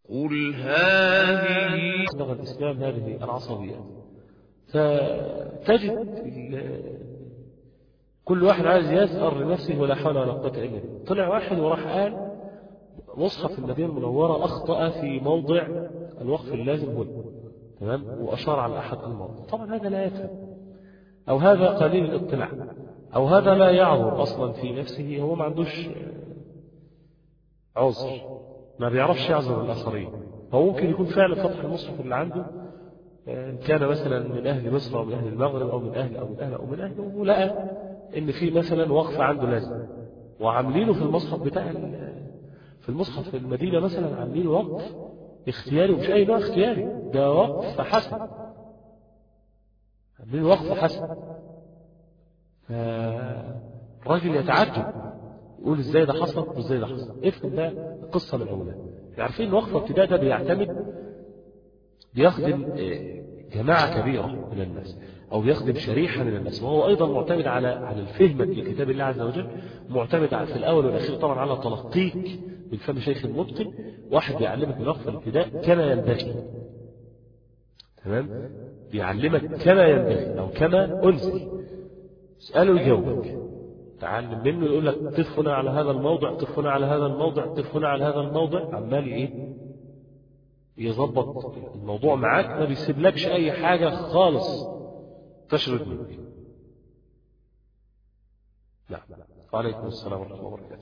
قل هذه صبغ الإسلام هذه العصبية فتجد ال- كل واحد عايز يسأر لنفسه ولا حول ولا قوة إلا بالله طلع واحد وراح قال مصحف المدينة المنورة أخطأ في موضع الوقف اللازم هنا تمام وأشار على أحد المواضع طبعا هذا لا يفهم أو هذا قليل الاطلاع أو هذا لا يعذر أصلا في نفسه هو ما عندوش عذر ما بيعرفش يعذر الآخرين هو ممكن يكون فعلا فتح المصحف اللي عنده آه، كان مثلا من أهل مصر أو من أهل المغرب أو من أهل أو من أهل أو من أهل ولقى إن في مثلا وقف عنده لازم وعاملينه في المصحف بتاع ال- في المصحف في المدينة مثلا عاملينه وقف اختياري ومش أي نوع اختياري ده وقف حسن عاملينه وقف حسن فالراجل يتعجب يقول ازاي ده حصل وازاي ده حصل افهم ده القصه من اولها عارفين وقف ابتداء ده بيعتمد بيخدم آه، جماعه كبيره من الناس او بيخدم شريحه من الناس وهو ايضا معتمد على على الفهم لكتاب الله عز وجل معتمد على في الاول والاخير طبعا على تلقيك من فم شيخ متقن واحد بيعلمك من وقف الابتداء كما ينبغي تمام بيعلمك كما ينبغي او كما انزل اساله يجاوبك تعلم منه يقول لك قف هنا على هذا الموضع قف هنا على هذا الموضع قف هنا على هذا الموضع عمال ايه يظبط الموضوع معاك ما بيسيبلكش اي حاجه خالص تشرد منك نعم وعليكم السلام ورحمه الله وبركاته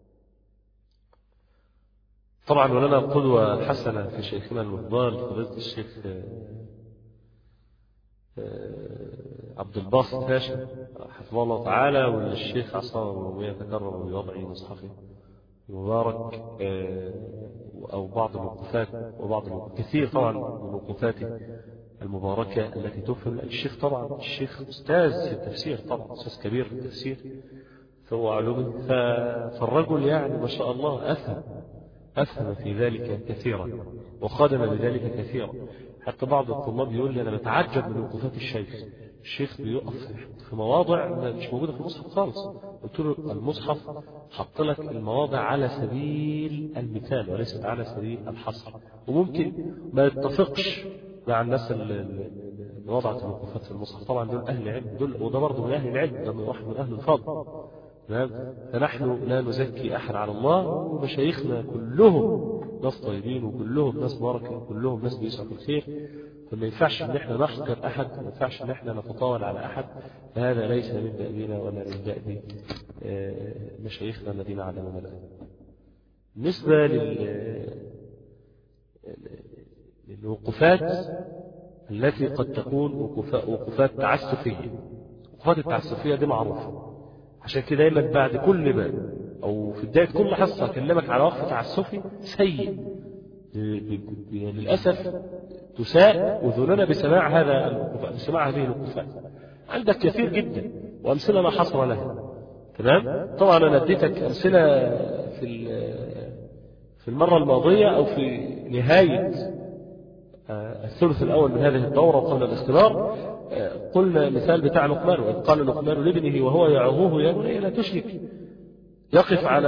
طبعا ولنا قدوة حسنة في شيخنا المفضل فضيلة الشيخ آه، آه، عبد الباسط هاشم حفظه الله تعالى والشيخ عصام يتكرم بوضع مصحفه المبارك آه، أو بعض الوقوفات وبعض الوقوفات كثير طبعا من وقوفاته المباركة التي تفهم الشيخ طبعا الشيخ أستاذ في التفسير طبعا أستاذ كبير في التفسير فهو علومه ف- فالرجل يعني ما شاء الله أفهم أفهم في ذلك كثيرا وخدم بذلك كثيرا حتى بعض الطلاب يقول لي أنا بتعجب من وقوفات الشيخ الشيخ بيقف في مواضع مش موجودة في المصحف خالص قلت له المصحف حط لك المواضع على سبيل المثال وليست على سبيل الحصر وممكن ما يتفقش مع الناس اللي اللي وضعت الوقوفات في المصحف طبعا دول أهل علم دول وده برضه من أهل العلم ده من واحد من أهل الفضل تمام فنحن لا نزكي أحد على الله ومشايخنا كلهم ناس طيبين وكلهم ناس بركة وكلهم ناس بيسعوا في الخير فما ينفعش ان احنا نحقر احد ما ينفعش ان احنا نتطاول على احد فهذا ليس من دأبنا ولا من دأب آه، مشايخنا الذين علمونا الآن بالنسبة لل للوقوفات التي قد تكون وقوفا- وقوفات تعسفية وقوفات التعسفية دي معروفة عشان كده دايما بعد كل باب او في بدايه كل حصه اكلمك على وقف تعسفي سيء ب- ب- ب- للاسف تساء اذننا بسماع هذا الوقوفات بسماع هذه الوقوفات عندك كثير جدا وامثله لا حصر لها تمام طبعا انا اديتك امثله في ال- في المره الماضيه او في نهايه آه، الثلث الأول من هذه الدورة قبل الاختبار آه، قلنا مثال بتاع لقمان وإذ قال لقمان لابنه وهو يعظه يا بني لا تشرك يقف على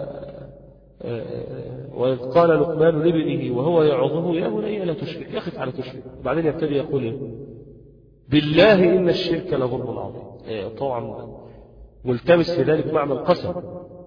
آه، وإذ قال لقمان لابنه وهو يعظه يا بني لا تشرك يقف على تشرك وبعدين يبتدي يقول إيه؟ بالله إن الشرك لظلم عظيم آه، طبعا ملتمس في ذلك معنى القسم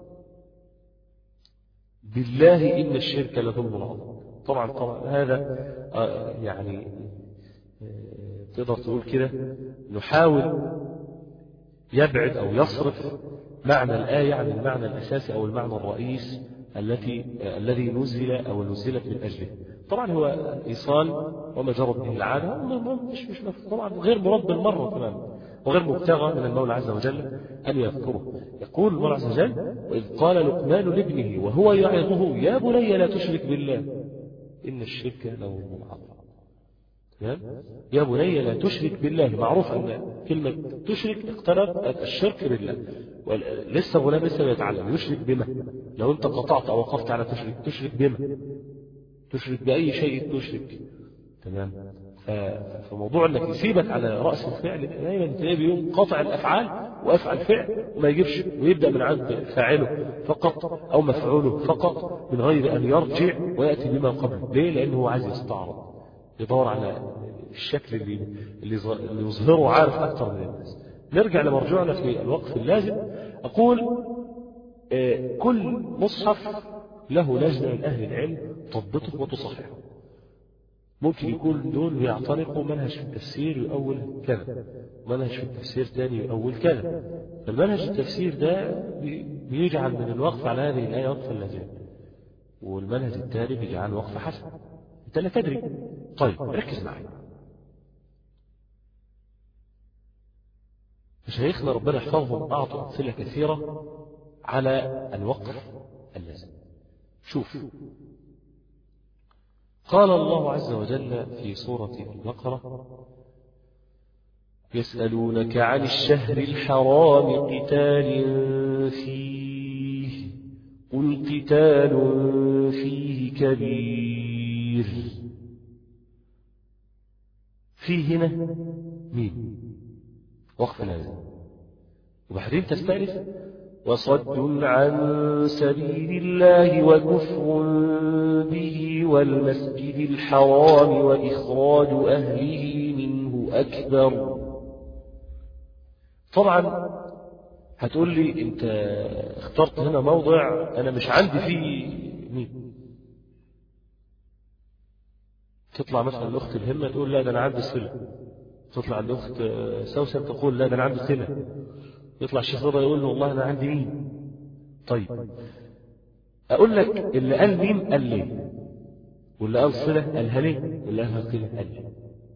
بالله إن الشرك لظلم عظيم طبعا طبعا هذا آه، يعني آه، تقدر تقول كده نحاول يبعد أو يصرف معنى الآية عن المعنى الأساسي أو المعنى الرئيس التي آه، الذي نزل أو نزلت من أجله طبعا هو إيصال وما جرت به العادة مش مش مف- طبعا غير مراد بالمرة تماما وغير مبتغى من المولى عز وجل أن يذكره يقول المولى عز وجل وإذ قال لقمان لابنه وهو يعظه يا بني لا تشرك بالله إن الشرك لظلم عظيم تمام؟ يا بني لا تشرك بالله معروف أن كلمة تشرك اقترب الشرك بالله وال- لسه غلام لسه بيتعلم يشرك بما لو أنت قطعت أو وقفت على تشرك تشرك بما تشرك بأي شيء تشرك تمام ف- فموضوع انك يسيبك على راس الفعل دايما تلاقيه بيقوم قاطع الافعال وافعل فعل وما يجيبش ويبدا من عند فاعله فقط او مفعوله فقط من غير ان يرجع وياتي بما قبله ليه؟ لانه هو عايز يستعرض يدور على الشكل اللي اللي ظ- اللي يظهره عارف اكثر من الناس نرجع لمرجوعنا في الوقف اللازم اقول آه، كل مصحف له لجنه من اهل العلم تضبطه وتصححه ممكن يكون دول بيعتنقوا منهج في التفسير يؤول كذا منهج في التفسير ثاني يؤول كذا فالمنهج التفسير ده بي- بيجعل من الوقف على هذه الآية وقفا لازما والمنهج الثاني بيجعل وقف حسن انت لا تدري طيب ركز معي مشايخنا ربنا يحفظهم أعطوا أمثلة كثيرة على الوقف اللازم شوف قال الله عز وجل في سورة البقرة يسألونك عن الشهر الحرام قتال فيه قل قتال فيه كبير فيه هنا مين وقف لازم وبعدين تستأنف وصد عن سبيل الله وكفر به والمسجد الحرام وإخراج أهله منه أكبر طبعا هتقول لي انت اخترت هنا موضع انا مش عندي فيه مين تطلع مثلا الاخت الهمه تقول لا ده انا عندي صله تطلع الاخت سوسن تقول لا ده انا عندي صله يطلع الشيخ رضا يقول له والله انا عندي مين طيب اقول لك اللي قال مين قال ليه واللي قال صله قالها ليه واللي قالها قيل قال ليه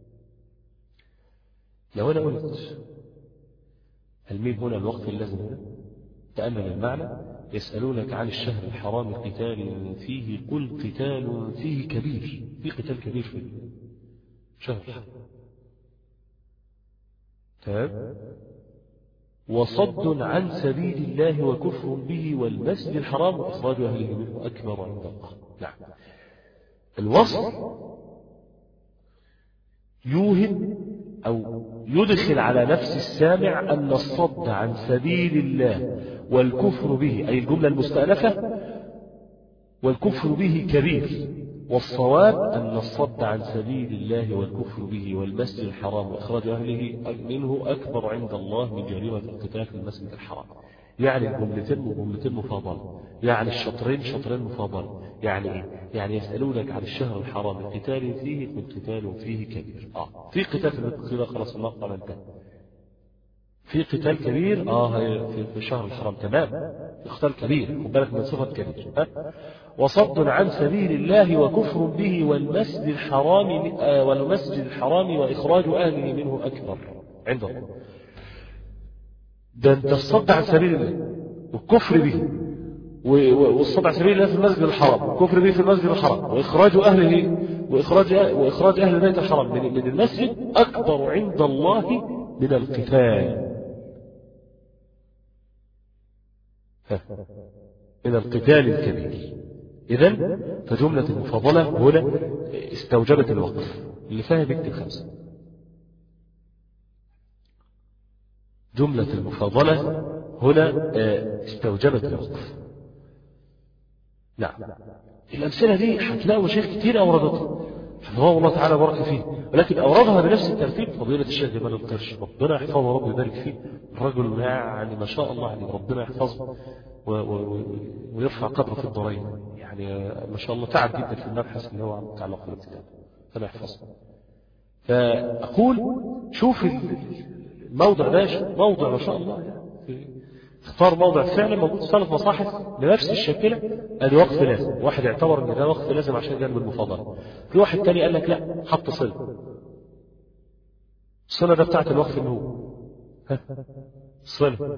لو انا قلت الميم هنا الوقت اللازم هنا تأمل المعنى يسألونك عن الشهر الحرام قتال فيه قل قتال فيه كبير في قتال كبير في الشهر الحرام تمام وصد عن سبيل الله وكفر به والمسجد الحرام وإخراج أهله منه أكبر عند الله نعم الوصف يوهم أو يدخل على نفس السامع أن الصد عن سبيل الله والكفر به أي الجملة المستأنفة والكفر به كبير والصواب أن الصد عن سبيل الله والكفر به والمسجد الحرام وإخراج أهله منه أكبر عند الله من جريمة القتال في المسجد الحرام يعني الجملتين وجملتين مفاضلة يعني الشطرين شطرين مفاضلة يعني إيه؟ يعني يسألونك عن الشهر الحرام القتال فيه من قتال فيه كبير آه في قتال في المسجد خلاص المقطع انتهى في قتال كبير اه في في الشهر الحرام تمام قتال كبير خد بالك من صفة كبير ها؟ وصد عن سبيل الله وكفر به والمسجد الحرام آه والمسجد الحرام وإخراج أهله منه أكبر عند الله ده انت الصد عن سبيل الله والكفر به والصد عن سبيل الله في المسجد الحرام والكفر به في المسجد الحرام وإخراج أهله وإخراج وإخراج أهل البيت الحرام من من المسجد أكبر عند الله من القتال من القتال الكبير إذا فجملة المفاضلة هنا استوجبت الوقف اللي فاهم يكتب خمسة جملة المفاضلة هنا استوجبت الوقف نعم الأمثلة دي هتلاقوا شيخ كتير أوردتها حفظه الله تعالى بارك فيه ولكن أوردها بنفس الترتيب فضيلة الشيخ جمال القرش ربنا يحفظه ورب يبارك فيه الرجل يعني ما شاء الله يعني ربنا يحفظه و و ويرفع قدره في الدارين يعني ما شاء الله تعب جدا في المبحث اللي هو متعلق بالكتاب ربنا يحفظه فأقول شوف الموضع ده موضع ما شاء الله يعني اختار موضع فعلا موجود في ثلاث مصاحف بنفس الشكلة ادي وقف لازم واحد اعتبر ان ده وقف لازم عشان جانب المفاضلة في واحد تاني قال لك لا حط صلة الصلة ده بتاعت الوقف اللي هو صلة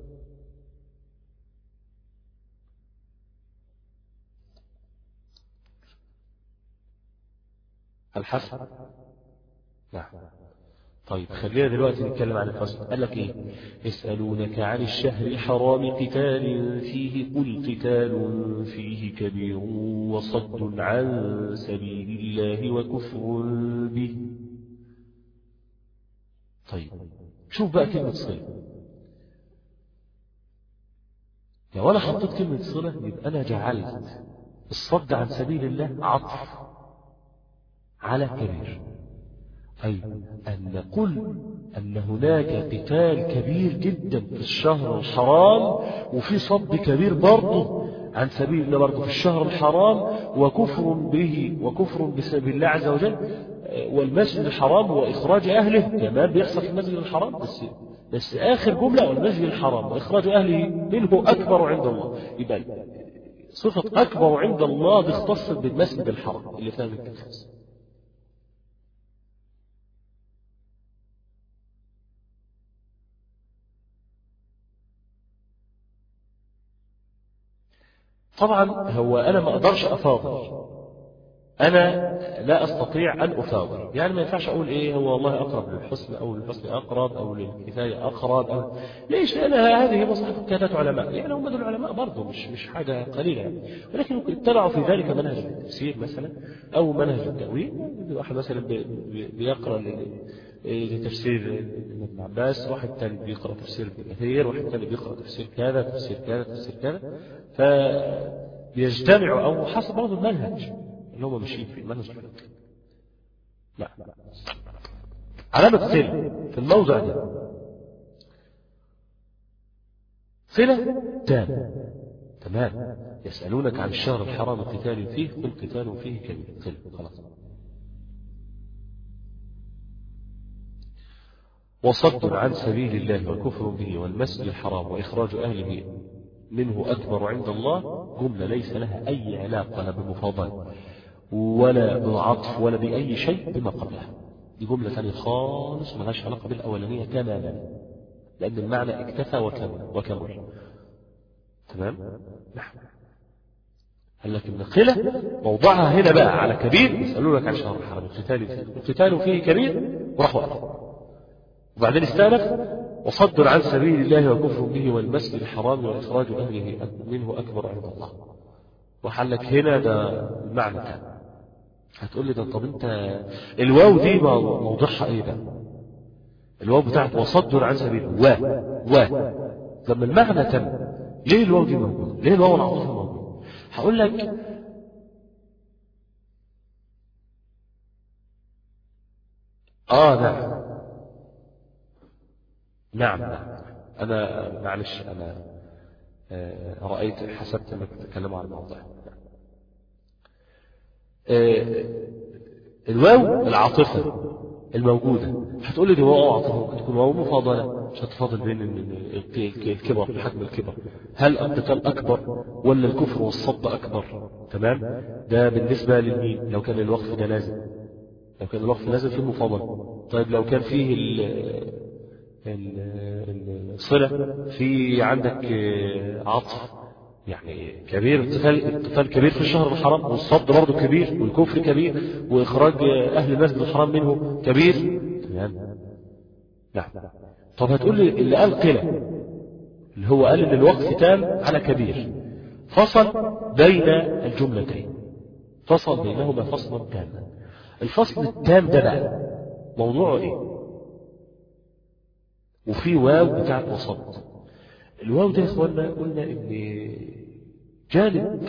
الحسن نعم طيب خلينا دلوقتي نتكلم عن الحسن قال لك ايه يسألونك عن الشهر الحرام قتال فيه قل قتال فيه كبير وصد عن سبيل الله وكفر به طيب شوف بقى كلمة صلة لو أنا حطيت كلمة صلة يبقى أنا جعلت الصد عن سبيل الله عطف على كبير أي أن نقول أن هناك قتال كبير جدا في الشهر الحرام وفي صد كبير برضه عن سبيل الله برضه في الشهر الحرام وكفر به وكفر بسبب الله عز وجل والمسجد الحرام وإخراج أهله كمان بيحصل في المسجد الحرام بس بس آخر جملة والمسجد الحرام وإخراج أهله منه أكبر عند الله يبقى صفة أكبر عند الله دي اختصت بالمسجد الحرام اللي فيها من الخمس طبعا هو أنا ما أقدرش أفاضل أنا لا أستطيع أن أفاضل يعني ما ينفعش أقول إيه هو والله أقرب للحسن أو للحسن أقرب أو للكفاية أقرب أو ليش أنا هذه مصلحة كانت علماء يعني هم دول العلماء برضه مش مش حاجة قليلة يعني ولكن اتبعوا في ذلك منهج التفسير مثلا أو منهج التأويل واحد مثلا بيقرأ لتفسير ابن عباس واحد ثاني بيقرأ تفسير ابن كثير واحد ثاني بيقرأ تفسير كذا تفسير كذا تفسير كذا فبيجتمعوا أو حسب برضه المنهج اللي هم ماشيين فيه المنهج الفقهي لا علامة صلة في الموضع ده صلة تام تمام يسألونك عن الشهر الحرام قتال فيه قل قتال فيه كبير صلة خلاص وصد عن سبيل الله والكفر به والمسجد الحرام وإخراج أهله منه أكبر عند الله جملة ليس لها أي علاقة لا بمفاضلة ولا بعطف ولا بأي شيء بما قبلها دي جملة ثانية خالص ملهاش علاقة بالأولانية تماما لأن المعنى اكتفى وكمل وكمل تمام؟ نعم قال لك النقلة موضعها هنا بقى على كبير يسألونك عن شهر الحرام القتال فيه القتال فيه كبير وراحوا قال وبعدين استأنف وصد عن سبيل الله وكفر به والمسجد الحرام وإخراج أهله منه أكبر عند الله وحلك هنا ده المعنى ده هتقول لي ده طب انت الواو دي موضوعها ايه ده الواو بتاعت وصد عن سبيل و و لما المعنى تم ليه الواو دي موجود ليه الواو العاطفه موجود هقول لك اه نعم نعم نعم انا معلش انا آه رايت حسبت انك تتكلموا عن الموضوع آه الواو العاطفة الموجودة هتقول لي دي واو عاطفة ممكن تكون واو مفاضلة مش هتفاضل بين الكبر حجم الكبر هل القتال أكبر ولا الكفر والصد أكبر تمام ده بالنسبة للمين لو كان الوقف ده لازم لو كان الوقف لازم في المفاضلة طيب لو كان فيه الصلة في عندك عطف يعني كبير القتال القتال كبير في الشهر الحرام والصد برضه كبير والكفر كبير واخراج اهل المسجد الحرام منه كبير تمام نعم طب هتقول لي اللي قال قلة اللي هو قال ان الوقف تام على كبير فصل بين الجملتين فصل بينهما فصلا تاما الفصل التام ده بقى موضوعه ايه وفي واو بتاعت وسط الواو ده يا اخوانا قلنا ان جانب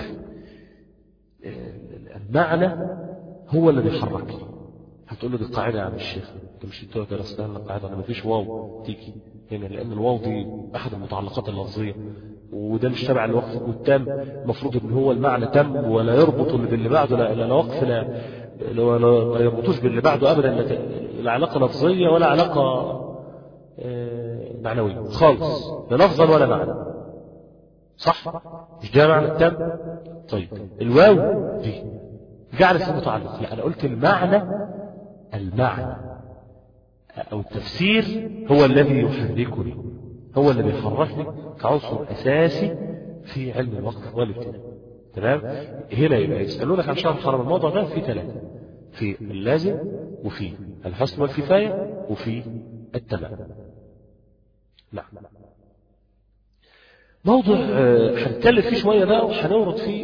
المعنى هو اللي بيحرك هتقول له دي القاعده يا عم الشيخ انت مش انتوا درستها لنا القاعده ما فيش واو تيجي هنا يعني لان الواو دي احد المتعلقات اللفظيه وده مش تبع الوقف والتام المفروض ان هو المعنى تم ولا يربط اللي باللي بعده لا, لا وقف لا لا, لا يربطوش باللي بعده ابدا لا علاقه لفظيه ولا علاقه معنوي خالص لا لفظا ولا معنى صح مش ده معنى التام طيب الواو دي جعل اسم متعلق لا انا قلت المعنى المعنى او التفسير هو الذي يحركني هو الذي يحركني كعنصر اساسي في علم الوقت والابتداء تمام هنا يبقى يسالونك عن شهر الحرام الموضوع ده في ثلاثه في اللازم وفي الحسن والكفايه وفي التمام نعم موضوع هنتكلم فيه شوية بقى وهنورد فيه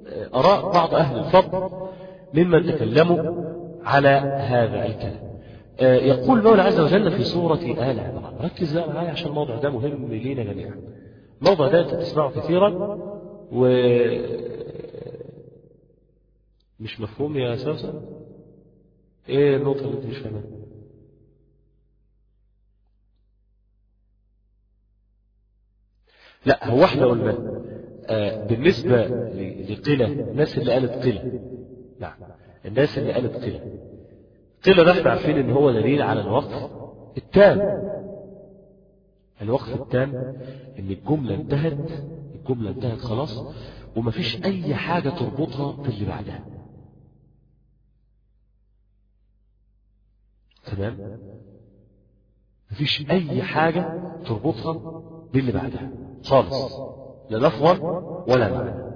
آراء بعض أهل الفضل ممن تكلموا على هذا الكلام آه، يقول المولى عز وجل في سورة آل عمران ركز بقى معايا عشان الموضوع ده مهم لينا جميعا الموضوع ده انت تسمعه كثيرا و مش مفهوم يا أساسا ايه النقطة اللي انت مش فاهمها لا هو احنا قلنا آه بالنسبة ل- لقلة الناس اللي قالت قلة نعم الناس اللي قالت قلة قلة ده احنا عارفين ان هو دليل على الوقف التام الوقف التام ان الجملة انتهت الجملة انتهت خلاص ومفيش اي حاجة تربطها باللي بعدها تمام مفيش اي حاجة تربطها باللي بعدها خالص لا لفظا ولا معنى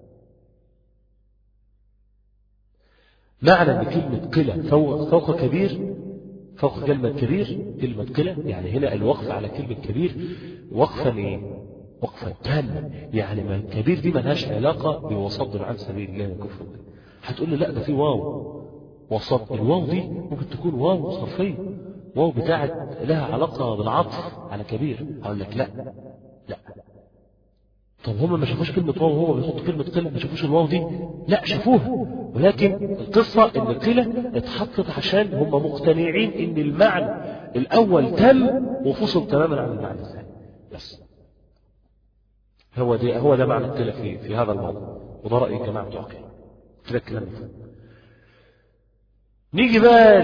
معنى ان كلمة قلة فوق, فوق كبير فوق كلمة كبير كلمة قلة يعني هنا الوقف على كلمة كبير وقفا ايه وقفا تاما يعني ما كبير دي ملهاش علاقة بوصد عن سبيل الله وكفر به هتقول لي لا ده في واو وسط الواو دي ممكن تكون واو صرفية واو بتاعت لها علاقة بالعطف على كبير هقول لك لا لا طب هما ما شافوش كلمة واو وهو بيحط كلمة قلة ما شافوش الواو دي لا شافوها ولكن القصة ان قلة اتحطت عشان هم مقتنعين ان المعنى الاول تم وفصل تماما عن المعنى الثاني بس هو ده هو ده معنى قلة في في هذا الموضوع وده رأي جماعة عقل كده الكلام ده نيجي بقى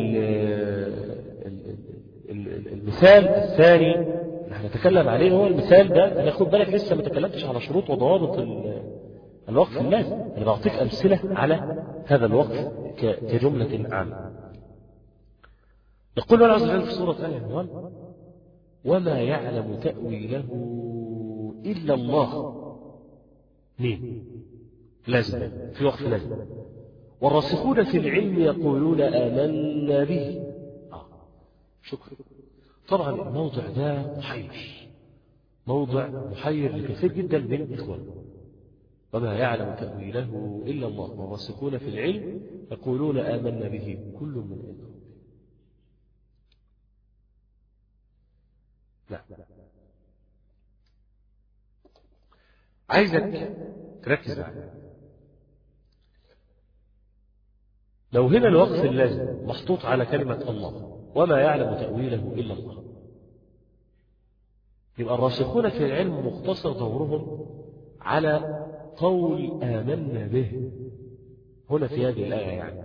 للمثال الثاني اللي هنتكلم عليه هو المثال ده انا خد بالك لسه ما تكلمتش على شروط وضوابط ال- الوقف اللازم انا بعطيك امثله على هذا الوقف ك- كجمله عامه يقول الله عز وجل في سوره ال عمران وما يعلم تاويله الا الله مين لازم في وقف لازم والراسخون في العلم يقولون آمنا به آه. شكرا طبعا الموضع ده محير موضع محير لكثير جدا من إخواننا وما يعلم تأويله إلا الله والراسخون في العلم يقولون آمنا به كل من عند ربه لا عايزك تركز معايا لو هنا الوقف اللازم محطوط على كلمة الله وما يعلم تأويله إلا الله يبقى الراسخون في العلم مقتصر دورهم على قول آمنا به هنا في هذه الآية يعني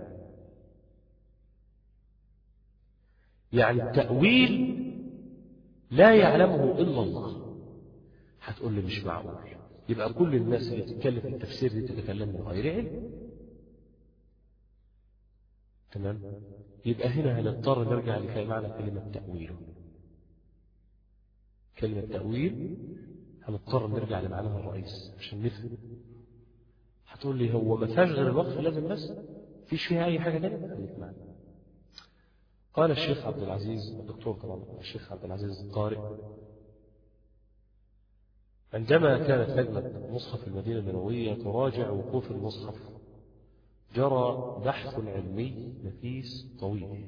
يعني التأويل لا يعلمه إلا الله هتقول لي مش معقول يبقى كل الناس اللي تتكلم في التفسير دي تتكلم من غير علم تمام يبقى هنا هنضطر نرجع لمعنى كلمة تأويل كلمة تأويل هنضطر نرجع لمعناها الرئيس عشان نفهم هتقول لي هو ما فيهاش غير الوقف لازم بس فيش فيها أي حاجة تانية خليك معنا قال الشيخ عبد العزيز الدكتور طبعا الشيخ عبد العزيز القارئ عندما كانت لجنة مصحف المدينة النبوية تراجع وقوف المصحف جرى بحث علمي نفيس طويل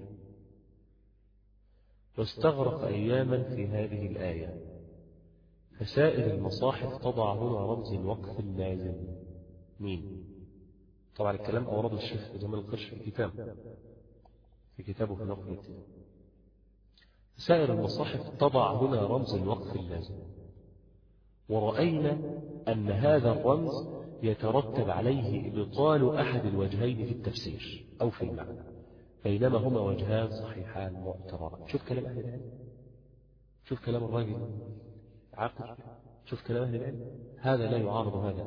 واستغرق أياما في هذه الآية فسائر المصاحف تضع هنا رمز الوقف اللازم مين طبعا الكلام أورده الشيخ جمال القرش في الكتاب في كتابه في الوقف الابتدائي سائر المصاحف تضع هنا رمز الوقف اللازم ورأينا أن هذا الرمز يترتب عليه إبطال أحد الوجهين في التفسير أو في المعنى بينما هما وجهان صحيحان معتبران شوف كلام أهل العلم شوف كلام الراجل عاقل شوف كلام أهل العلم هذا لا يعارض هذا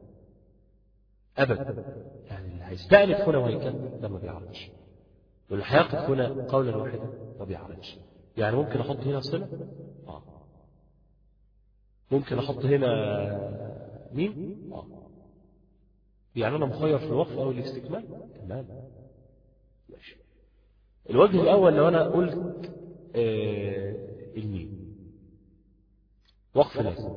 أبدا أبدا يعني اللي هيستأنف هنا وهيكمل ده ما بيعرضش واللي هيقف هنا قولا واحدا ما بيعرضش يعني ممكن أحط هنا صلة آه. ممكن أحط هنا مين آه. يعني أنا مخير في الوقف أو الاستكمال تمام ماشي الوجه الأول لو أنا قلت آه الميم وقف لازم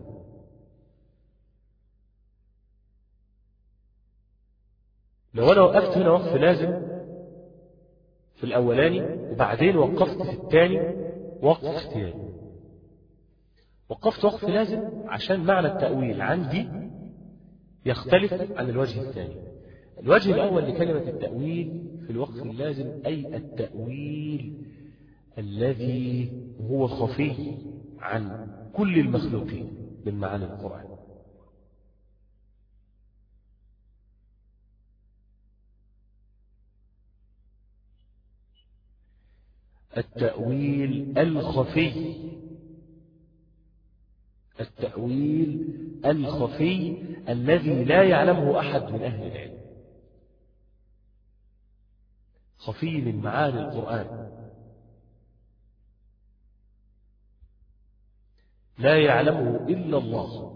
لو أنا وقفت هنا وقف لازم في الأولاني وبعدين وقفت في الثاني وقف اختياري وقفت وقف لازم عشان معنى التأويل عندي يختلف عن الوجه الثاني الوجه الأول لكلمة التأويل في الوقف اللازم أي التأويل الذي هو خفي عن كل المخلوقين من معاني القرآن التأويل الخفي التأويل الخفي الذي لا يعلمه أحد من أهل العلم خفي من معاني القرآن لا يعلمه إلا الله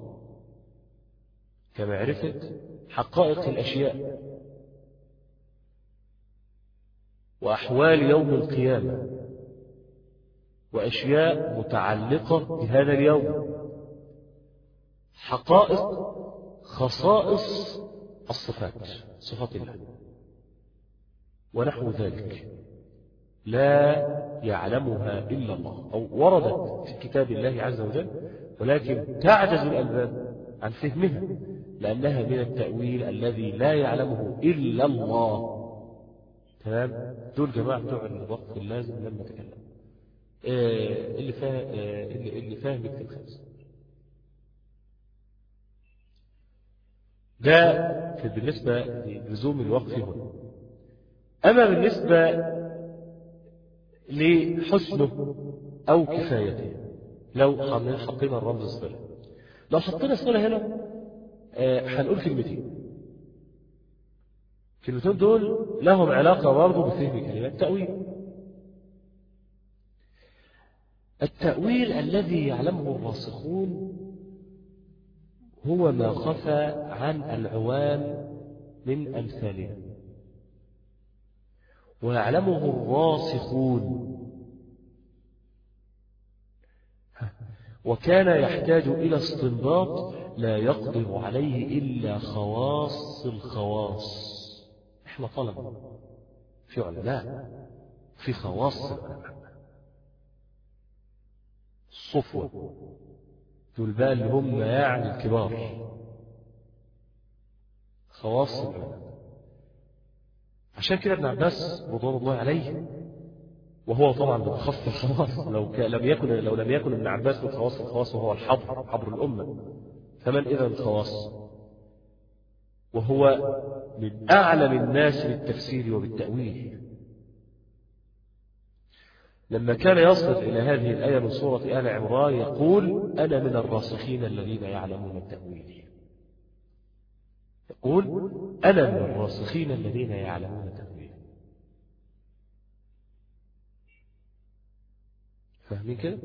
كمعرفة حقائق الأشياء وأحوال يوم القيامة وأشياء متعلقة بهذا اليوم حقائق خصائص الصفات صفات الله ونحو ذلك لا يعلمها إلا الله أو وردت في كتاب الله عز وجل ولكن تعجز الألباب عن فهمها لأنها من التأويل الذي لا يعلمه إلا الله تمام دول جماعة بتوع الوقت اللازم لما تكلم آه اللي فاهم آه اللي, اللي فاهم يكتب خمسة ده في بالنسبة للزوم الوقف هنا أما بالنسبة لحسنه أو كفايته لو حطينا الرمز الصلة لو حطينا الصلة هنا آه هنقول كلمتين الكلمتين دول لهم علاقة برضه بفهم كلمات التأويل التأويل الذي يعلمه الراسخون هو ما خفى عن العوام من أمثالها ويعلمه الراسخون وكان يحتاج إلى استنباط لا يقدر عليه إلا خواص الخواص احنا طلبة في علماء في خواص العلماء الصفوة دول بقى اللي هم يعني الكبار خواص العلماء عشان كده ابن عباس رضوان الله عليه وهو طبعا من خاص الخواص لو لم يكن لو لم يكن ابن عباس من خواص الخواص وهو الحبر حبر الامه فمن اذا الخواص وهو من اعلم الناس بالتفسير وبالتاويل لما كان يصل إلى هذه الآية من سورة آل عمران يقول أنا من الراسخين الذين يعلمون التأويل يقول أنا من الراسخين الذين يعلمون التأويل فاهمين كده؟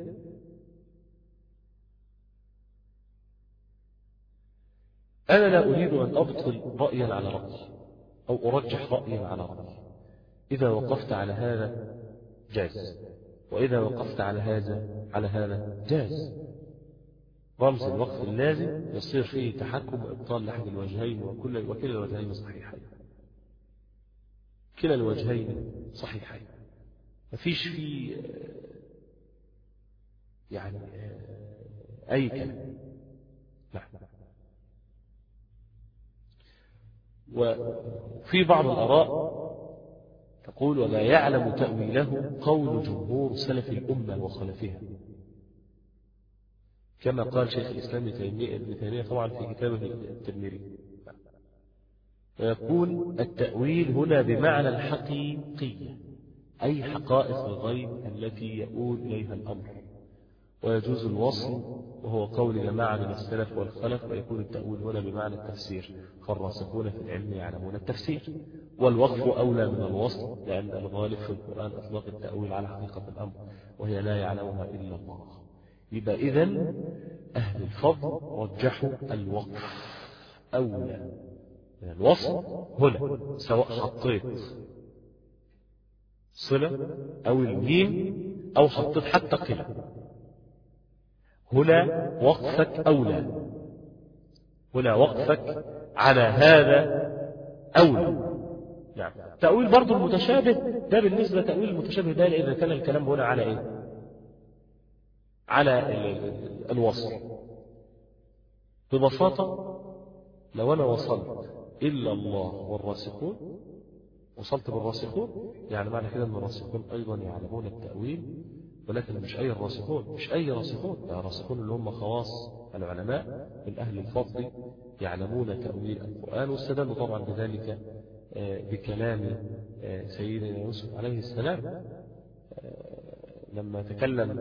أنا لا أريد أن أبطل رأيا على رأي أو أرجح رأيا على رأي إذا وقفت على هذا جاز وإذا وقفت على هذا على هذا جاز رمز الوقف اللازم يصير فيه تحكم وإبطال لحد الوجهين وكل وكلا الوجهين صحيحين كلا الوجهين صحيحين ما فيش فيه يعني أي كلام نعم وفي بعض الآراء تقول ولا يعلم تأويله قول جمهور سلف الأمة وخلفها كما قال شيخ الإسلام ابن تيمية طبعا في كتابه التدميري ويكون التأويل هنا بمعنى الحقيقية أي حقائق الغيب التي يؤول إليها الأمر ويجوز الوصل وهو قول جماعة من السلف والخلف ويكون التأويل هنا بمعنى التفسير فالراسخون في العلم يعلمون التفسير والوقف أولى من الوصل لأن الغالب في القرآن أطلق التأويل على حقيقة الأمر وهي لا يعلمها إلا الله يبقى إذن أهل الفضل رجحوا الوقف أولى من الوصل هنا سواء حطيت صلة أو الميم أو حطيت حتى قلة هنا وقفك أولى هنا وقفك على هذا أولى نعم تأويل برضو المتشابه ده بالنسبة تأويل المتشابه ده إذا كان الكلام هنا على إيه على ال- ال- الوصل ببساطة لو أنا وصلت إلا الله والراسخون وصلت بالراسخون يعني معنى كده أن الراسخون أيضا يعلمون التأويل ولكن مش أي الراسخون مش أي راسخون ده الراسخون اللي هم خواص العلماء من أهل الفضل يعلمون تأويل القرآن واستدلوا طبعا بذلك آه، بكلام آه، سيدنا يوسف عليه السلام آه، لما تكلم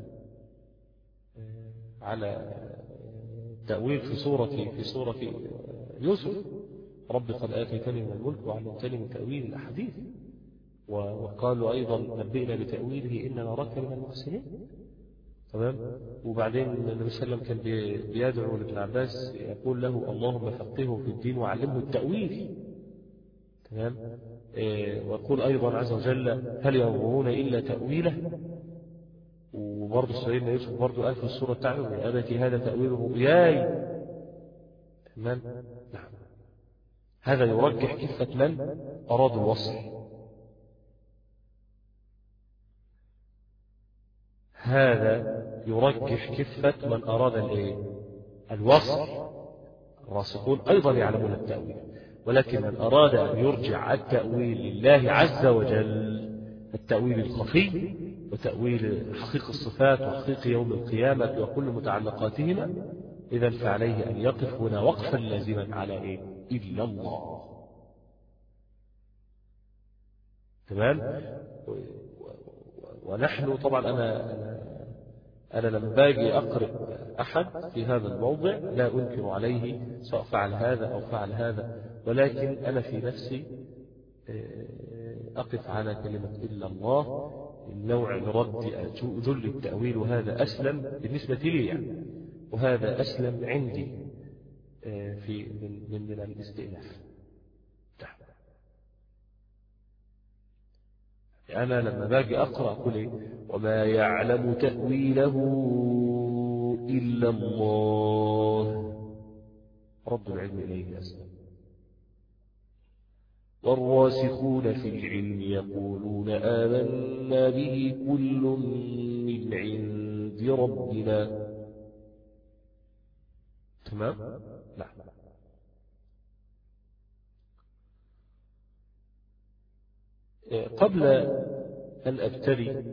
آه، على تأويل في سورة في سورة يوسف رب قد آتيتني من الملك وعلمتني من تأويل الأحاديث و- وقالوا أيضا نبئنا بتأويله إن نراك من المحسنين تمام وبعدين النبي صلى الله عليه وسلم كان بي- بيدعو لابن عباس يقول له اللهم فقهه في الدين وعلمه التأويل تمام إيه، ويقول أيضا عز وجل هل ينظرون إلا تأويله وبرضه سيدنا يوسف برضه قال في السورة بتاعته يا أبتي هذا تأويل رؤياي تمام نعم هذا يرجح كفة من أراد الوصل هذا يرجح كفة من أراد الإيه؟ الوصل الراسخون أيضا يعلمون التأويل ولكن من أراد أن يرجع التأويل لله عز وجل التأويل الخفي وتأويل حقيق الصفات وحقيق يوم القيامة وكل متعلقاتهما إذا فعليه أن يقف هنا وقفا لازما على إيه؟ إلا الله تمام و- و- و- ونحن طبعا أنا أنا أنا لما باجي أقرأ أحد في هذا الموضع لا أنكر عليه سواء فعل هذا أو فعل هذا ولكن أنا في نفسي آه، أقف على كلمة إلا الله النوع الرد ذل التأويل وهذا أسلم بالنسبة لي يعني وهذا أسلم عندي آه، في من من من الاستئناف نعم. أنا لما باجي أقرأ أقول إيه وما يعلم تأويله إلا الله رد العلم إليه أسلم والراسخون في العلم يقولون آمنا به كل من عند ربنا تمام؟ نعم قبل أن أبتدي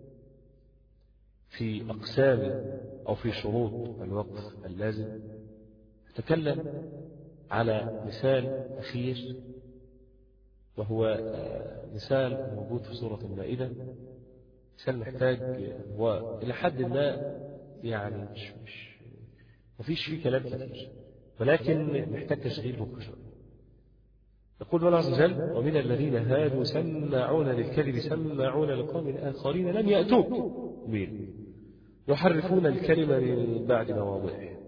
في أقسام أو في شروط الوقف اللازم أتكلم على مثال أخير وهو آه، مثال موجود في سورة المائدة مثال محتاج هو إلى حد ما يعني مش مش مفيش فيه كلام كتير ولكن محتاج تشغيل بكرة شوية يقول الله عز وجل ومن الذين هادوا سماعون للكذب سماعون لقوم آخرين لم يأتوك مين يحرفون الكلمة من بعد مواضعه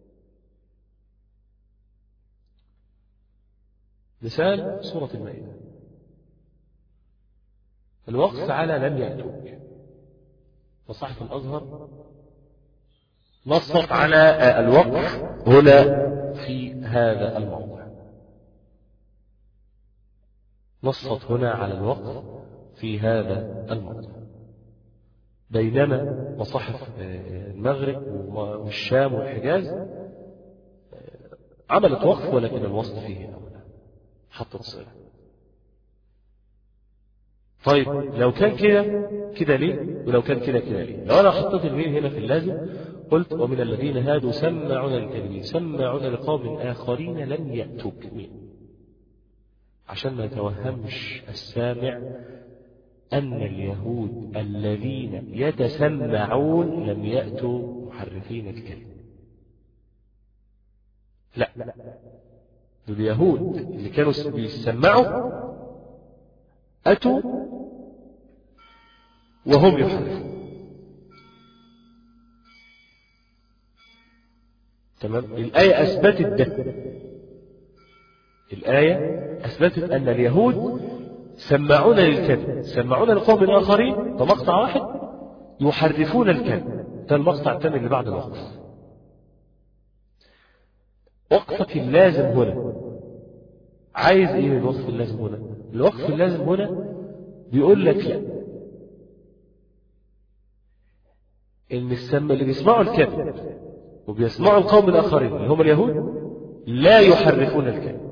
مثال سورة المائدة الوقف على لم يأتوك وصحف الأزهر نصت على الوقف هنا في هذا الموضع نصت هنا على الوقف في هذا الموضع بينما مصاحف المغرب والشام والحجاز عملت وقف ولكن الوصل فيه أولى حطت صلة طيب لو كان كده كده ليه ولو كان كده كده ليه لو أنا حطيت الميم هنا في اللازم قلت ومن الذين هادوا سمعون للكلمين سمعون لقوم آخرين لم يأتوك مين عشان ما يتوهمش السامع أن اليهود الذين يتسمعون لم يأتوا محرفين الكلمة لا دول اليهود اللي كانوا بيسمعوا أتوا وهم يحرفون تمام الآية أثبتت ده الآية أثبتت أن اليهود سمعون للكذب سمعون لقوم آخرين ده مقطع واحد يحرفون الكذب ده المقطع الثاني اللي بعد الوقف وقفك اللازم هنا عايز ايه من الوقف اللازم هنا الوقف اللازم هنا بيقول لك لا ان السم اللي بيسمعوا الكلمة وبيسمعوا القوم الاخرين اللي هم اليهود لا يحرفون الكلمة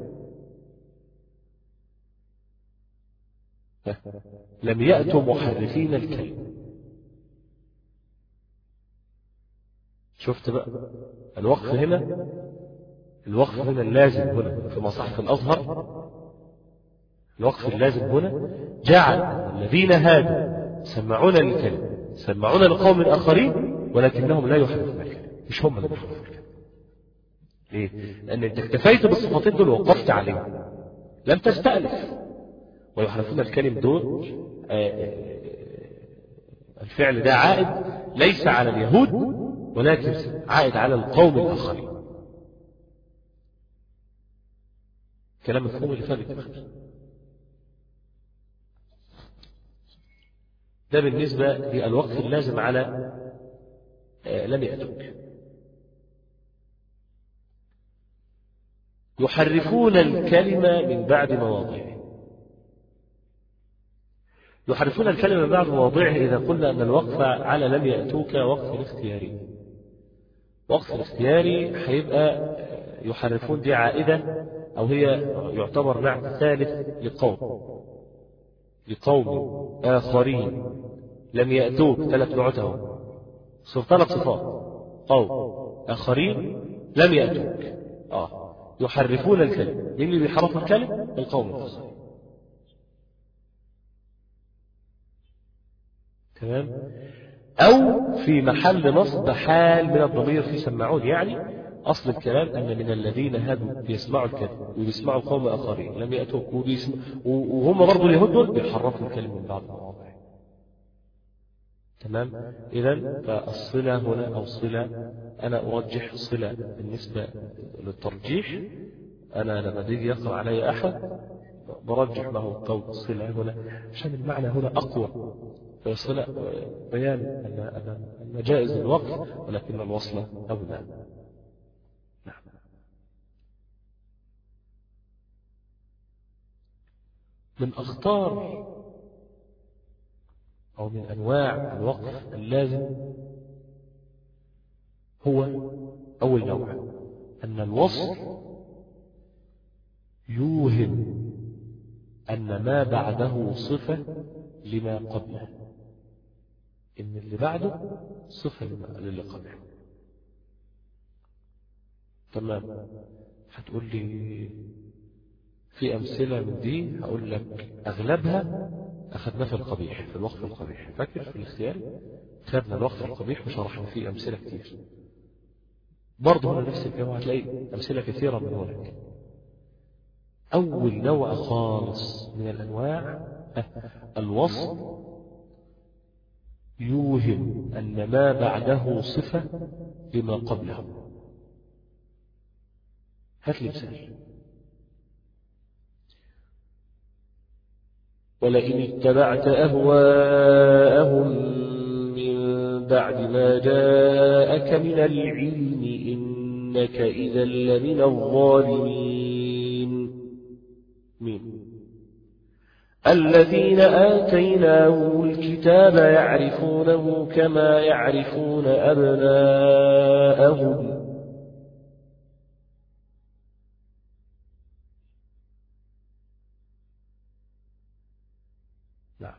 لم يأتوا محرفين الكلمة شفت بقى الوقف هنا الوقف هنا اللازم هنا في مصاحف الأزهر الوقف اللازم هنا جعل الذين هادوا سمعون الكلمة سمعون لقوم آخرين ولكنهم لا يحرفون الكلمة مش هم اللي بيحرفون الكلمة ليه؟ لأن أنت اكتفيت بالصفتين دول ووقفت عليهم لم تستأنف ويحرفون الكلم دول الفعل ده عائد ليس على اليهود ولكن عائد على القوم الآخرين كلام مفهوم اللي فات ده بالنسبة للوقف اللازم على لم يأتوك يحرفون الكلمة من بعد مواضعه يحرفون الكلمة من بعد مواضعه إذا قلنا أن الوقف على لم يأتوك وقف الاختياري وقف الاختياري هيبقى يحرفون دي عائدة أو هي يعتبر نعت ثالث لقوم لقوم آخرين لم يأتوك ثلاث نعتهم ثلاث صفات قوم آخرين لم يأتوك آه يحرفون الكلمة مين اللي بيحرف الكلمة؟ القوم الآخرين تمام أو في محل نصب حال من الضمير في سماعون يعني أصل الكلام أن من الذين هادوا بيسمعوا الكلمة وبيسمعوا قوم آخرين لم يأتوك وبيسمع وهم برضه اليهود دول بيحرفوا الكلمة من بعض المواضع تمام إذا فالصلة هنا أو صلة أنا أرجح الصلة بالنسبة للترجيح أنا لما بيجي يقرأ علي أحد برجح ما هو قول الصلة هنا عشان المعنى هنا أقوى صلة بيان أن أن جائز الوقف ولكن الوصل أولى نعم من أخطار أو من أنواع الوقف اللازم هو أول نوع أن الوصف يوهم أن ما بعده صفة لما قبله إن اللي بعده صفة للي قبله تمام هتقول لي في أمثلة من دي هقول لك أغلبها أخذنا في القبيح في الوقف القبيح فاكر في الاختيار خدنا الوقف القبيح وشرحنا فيه أمثلة كتير برضه هنا نفس الكلام هتلاقي أمثلة كثيرة من هناك أول نوع خالص من الأنواع الوصف يوهم أن ما بعده صفة لما قبله هات لي مثال ولئن اتبعت أهواءهم من بعد ما جاءك من العلم إنك إذا لمن الظالمين مين الذين آتيناهم الكتاب يعرفونه كما يعرفون أبناءهم نعم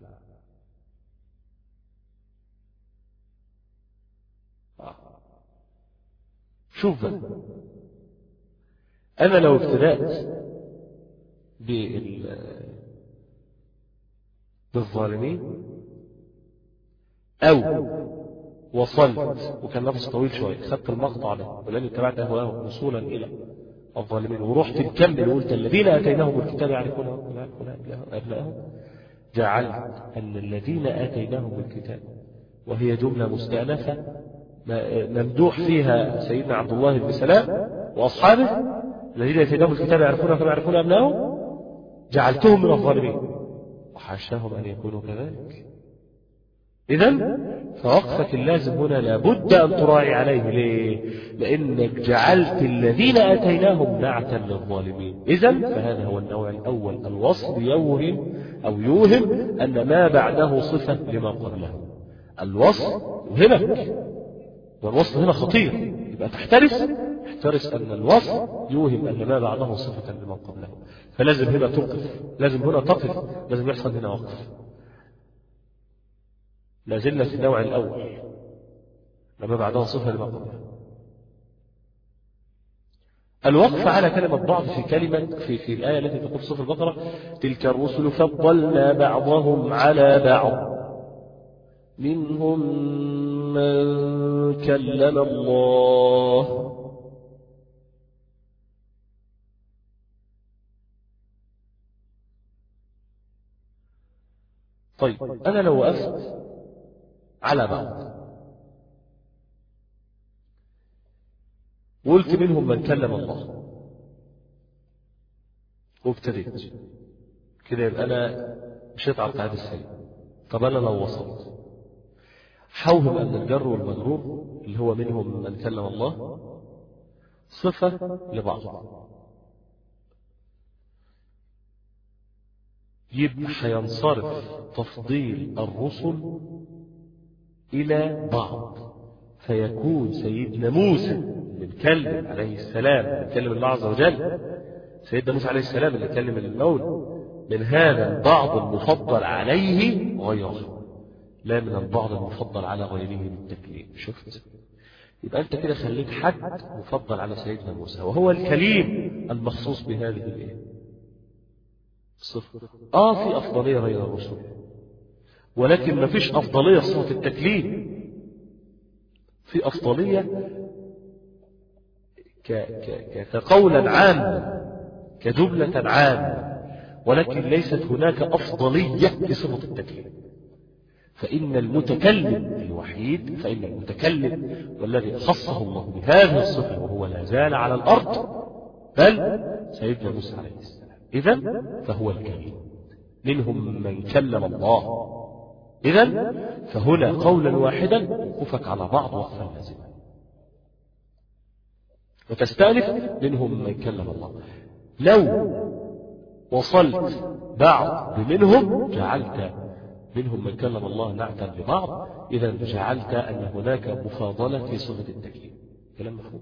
شوف أنا لو ابتدأت بال بالظالمين أو وصلت وكان نفس طويل شوية خدت المقطع ده ولن اتبعت أهواءهم وصولا إلى الظالمين ورحت مكمل وقلت الذين آتيناهم الكتاب يعرفونه أبنائهم جعلت أن الذين آتيناهم الكتاب وهي جملة مستأنفة ممدوح فيها سيدنا عبد الله بن سلام وأصحابه الذين آتيناهم الكتاب يعرفونه كما يعرفون أبنائهم جعلتهم من الظالمين وحاشاهم أن يكونوا كذلك إذا فوقفك اللازم هنا لابد أن تراعي عليه ليه؟ لأنك جعلت الذين أتيناهم نعتا للظالمين إذا فهذا هو النوع الأول الوصف يوهم أو يوهم أن ما بعده صفة لما قبله الوصف يوهمك والوصف هنا خطير يبقى تحترس احترس أن الوصف يوهم أن ما بعده صفة لما قبله فلازم هنا توقف لازم هنا تقف لازم يحصل هنا وقف لا زلنا في النوع الأول لما بعدها صفة لما قبلها الوقف على كلمة بعض في كلمة في, في الآية التي تقول صفة البقرة تلك الرسل فضلنا بعضهم على بعض منهم من كلم الله طيب أنا لو وقفت على بعض وقلت منهم من كلم الله وابتديت كده يبقى أنا مشيت على القاعدة السليمة طب أنا لو وصلت حوهم أن الجر والمجرور اللي هو منهم من كلم الله صفة لبعض يبقى هينصرف تفضيل الرسل إلى بعض فيكون سيدنا موسى بنكلم عليه السلام بنكلم الله عز وجل سيدنا موسى عليه السلام اللي كلم المولى من هذا البعض المفضل عليه غيره لا من البعض المفضل على غيره بالتكليم شفت يبقى أنت كده خليت حد مفضل على سيدنا موسى وهو الكليم المخصوص بهذه الايه صفر اه في افضليه غير الرسل ولكن ما فيش افضليه في صفه التكليم في افضليه ك... ك... كقولا عاما كجمله عامه ولكن ليست هناك افضليه في صفه التكليم فإن المتكلم الوحيد فإن المتكلم والذي خصه الله بهذه الصفة وهو لا زال على الأرض بل سيدنا موسى عليه السلام إذا فهو الكريم منهم من كلم الله إذا فهنا قولا واحدا وقفك على بعض وقفا لازما وتستأنف منهم من كلم الله لو وصلت بعض بمنهم جعلت منهم من كلم الله نعتا لبعض إذا جعلت أن هناك مفاضلة في صفة التكليم كلام مفهوم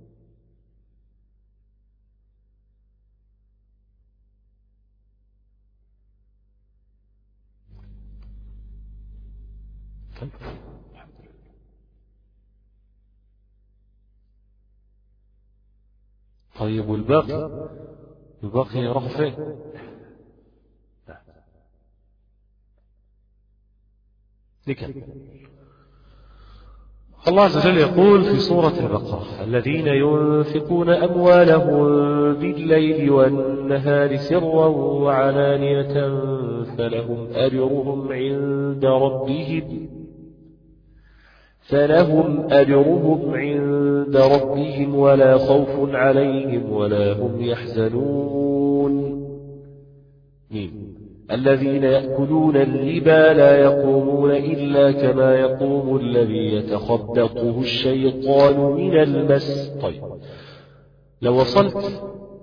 طيب والباقي الباقي راح فين نكمل الله عز وجل يقول في سورة البقرة الذين ينفقون أموالهم بالليل والنهار سرا وعلانية فلهم أجرهم عند ربهم فلهم أجرهم عند ربهم ولا خوف عليهم ولا هم يحزنون مين الذين يأكلون الربا لا يقومون إلا كما يقوم الذي يتخبطه الشيطان من المس طيب لو وصلت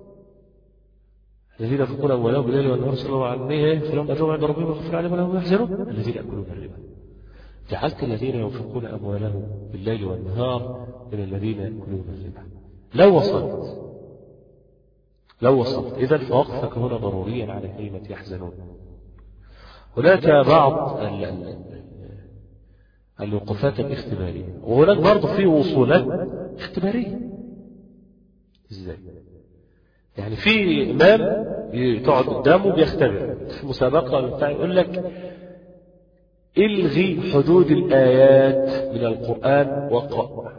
الذين ينفقون أموالهم بالليل والنهار صلوا عنه فلهم أجرهم عند ربهم وغفر عليهم ولا هم يحزنون الذين يأكلون الربا جعلت الذين ينفقون أموالهم بالليل والنهار من الذين يأكلون الربا لو وصلت لو وصلت إذا فوقفك هنا ضروريا على كلمة يحزنون هناك بعض الوقفات الاختبارية وهناك برضه في وصولات اختبارية ازاي يعني في إمام تقعد قدامه بيختبر في مسابقة ولا بتاع يقول لك الغي حدود الآيات من القرآن واقرأ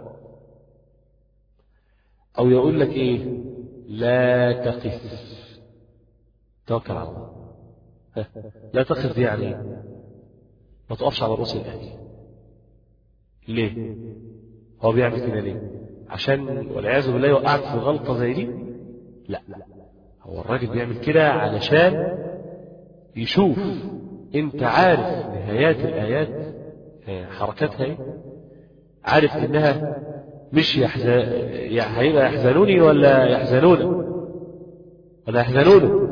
أو يقول لك إيه لا تقف توكل على الله لا تقف دي يعني ما تقفش على رؤوس الآية ليه هو بيعمل كده ليه عشان والعياذ بالله يوقعك في غلطة زي دي لا هو الراجل بيعمل كده علشان يشوف انت عارف نهايات الآيات آه، حركاتها ايه عارف انها مش يحزن يعني هيبقى يحزنوني ولا يحزنون ولا يحزنون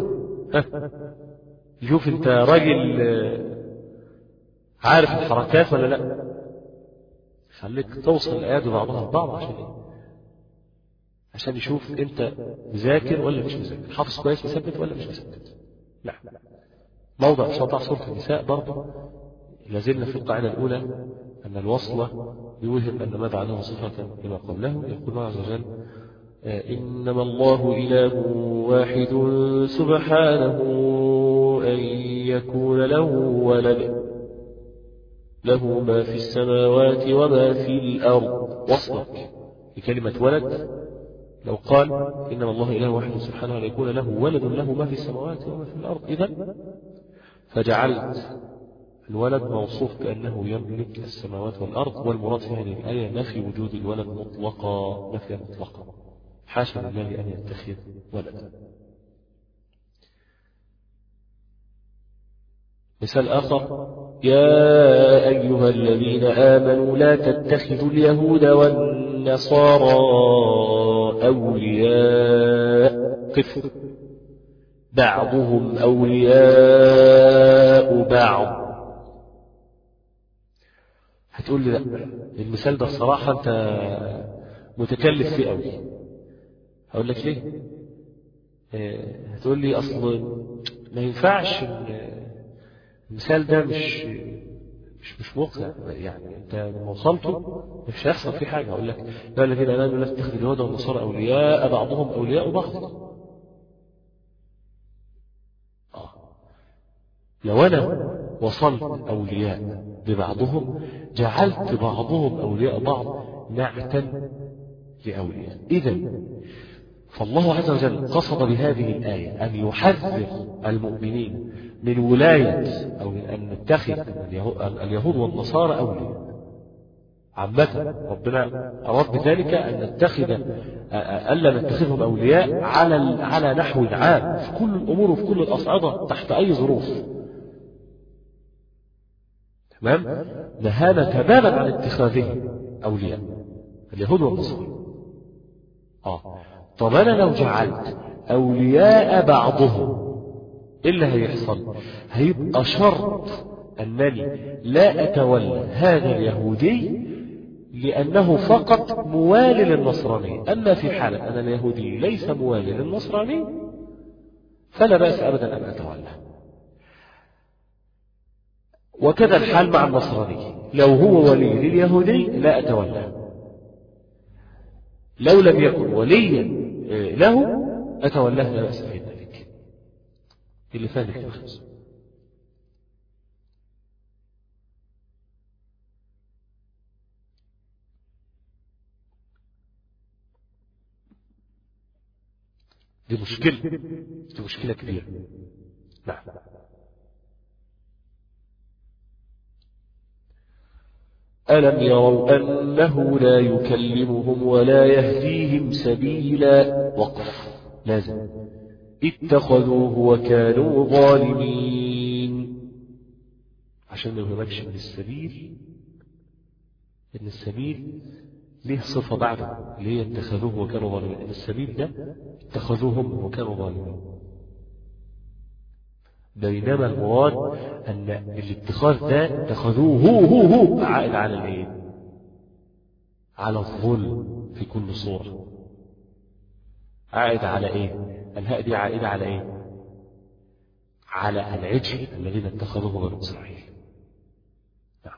شوف انت راجل آه، عارف الحركات ولا لا خليك توصل الايات بعضها ببعض عشان ايه عشان يشوف انت مذاكر ولا مش مذاكر حافظ كويس مثبت ولا مش مثبت لا موضع 19 سورة النساء برضه لازلنا في القاعدة الأولى أن الوصلة يوهم أن ما بعده صفة لما قبله يقول الله عز وجل إنما الله إله واحد سبحانه أن يكون له ولد له ما في السماوات وما في الأرض وصلك بكلمة ولد لو قال إنما الله إله واحد سبحانه أن يكون له ولد له ما في السماوات وما في الأرض إذا فجعلت الولد موصوف بأنه يملك السماوات والأرض والمراد في هذه الآية نفي وجود الولد مطلقا نفيا مطلقا حاشا لله أن يتخذ ولدا مثال آخر يا أيها الذين آمنوا لا تتخذوا اليهود والنصارى أولياء قف بعضهم أولياء بعض هتقول لي لا المثال ده الصراحة أنت متكلف فيه قوي هقول لك ليه هتقول لي أصل ما ينفعش المثال ده مش مش مش مقنع يعني انت لما وصلته مش هيحصل فيه حاجه اقول لك لا الذين امنوا لا تتخذوا اليهود والنصارى اولياء بعضهم اولياء بعض آه. لو انا وصلت اولياء ببعضهم جعلت بعضهم اولياء بعض نعتا لاولياء اذا فالله عز وجل قصد بهذه الآية أن يحذر المؤمنين من ولاية أو من أن نتخذ اليهود والنصارى أولياء عامة ربنا أراد بذلك أن نتخذ ألا نتخذهم أولياء على على نحو عام في كل الأمور وفي كل الأصعدة تحت أي ظروف تمام نهانا تماما عن اتخاذهم أولياء اليهود والنصارى آه طب أنا لو جعلت أولياء بعضهم إيه اللي هيحصل هيبقى شرط أنني لا أتولى هذا اليهودي لأنه فقط موالي للنصراني أما في حالة أن اليهودي ليس موالي للنصراني فلا بأس أبدا أن أتولى وكذا الحال مع النصراني لو هو ولي لليهودي لا أتولى لو لم يكن وليا له أتولاه لا بأس في ذلك اللي فاهم الخمس دي مشكلة دي مشكلة كبيرة نعم ألم يروا أنه لا يكلمهم ولا يهديهم سبيلا وقف لازم اتخذوه وكانوا ظالمين عشان ما يهمكش من السبيل إن السبيل ليه صفة بعده اللي هي اتخذوه وكانوا ظالمين إن السبيل ده اتخذوهم وكانوا ظالمين بينما المراد أن الاتخاذ ده اتخذوه هو هو هو عائد على الايه؟ على الظلم في كل صورة عائد على ايه؟ الهاء دي عائدة على ايه؟ على العجل الذين اتخذوه بنو إسرائيل نعم.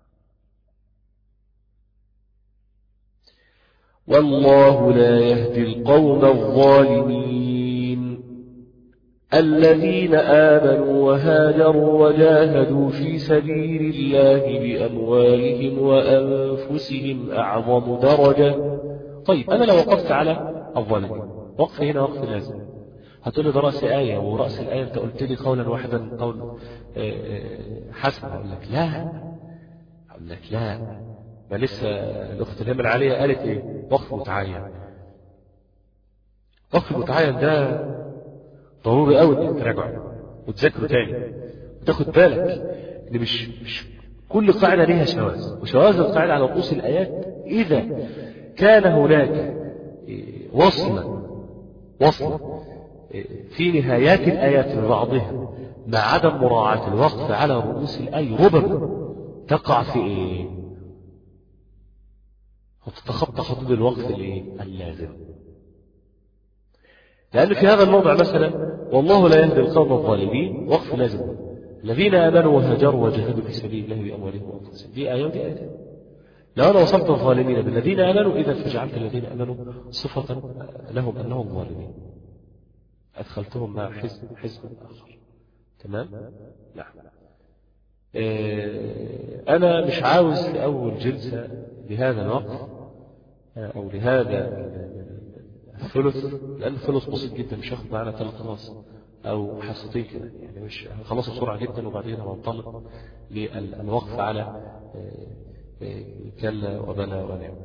والله لا يهدي القوم الظالمين الذين آمنوا وهاجروا وجاهدوا في سبيل الله بأموالهم وأنفسهم أعظم درجة طيب أنا لو وقفت على الظالمين وقف هنا وقف لازم هتقول لي ده رأس آية ورأس الآية أنت قلت لي قولا واحدا قول حسن أقول لك لا أقول لك لا ما لسه الأخت الهم العالية قالت إيه وقف متعين وقف متعين ده ضروري قوي انك تراجعه وتذاكره تاني وتاخد بالك ان مش مش كل قاعدة لها شواذ وشواذ القاعدة على رؤوس الآيات إذا كان هناك وصلا وصلا في نهايات الآيات ببعضها مع عدم مراعاة الوقف على رؤوس الآية ربما تقع في إيه؟ وتتخطى حدود الوقف الإيه؟ اللازم لأن في هذا الموضع مثلا والله لا يهدي القوم الظالمين وقف لازم الذين آمنوا وهاجروا وجاهدوا في سبيل الله بأموالهم وأنفسهم دي آية ودي آية لو أنا وصفت الظالمين بالذين آمنوا إذا فجعلت الذين آمنوا صفة لهم أنهم ظالمين أدخلتهم مع حزب حزب آخر تمام؟ نعم أنا مش عاوز في أول جلسة لهذا الوقت أو لهذا الثلث لأن الثلث بسيط جدا مش هاخد معانا ثلاث خلاص أو حصتين كده يعني مش هنخلصه بسرعة جدا وبعدين هننطلق للوقف على كلا وبلا ونعم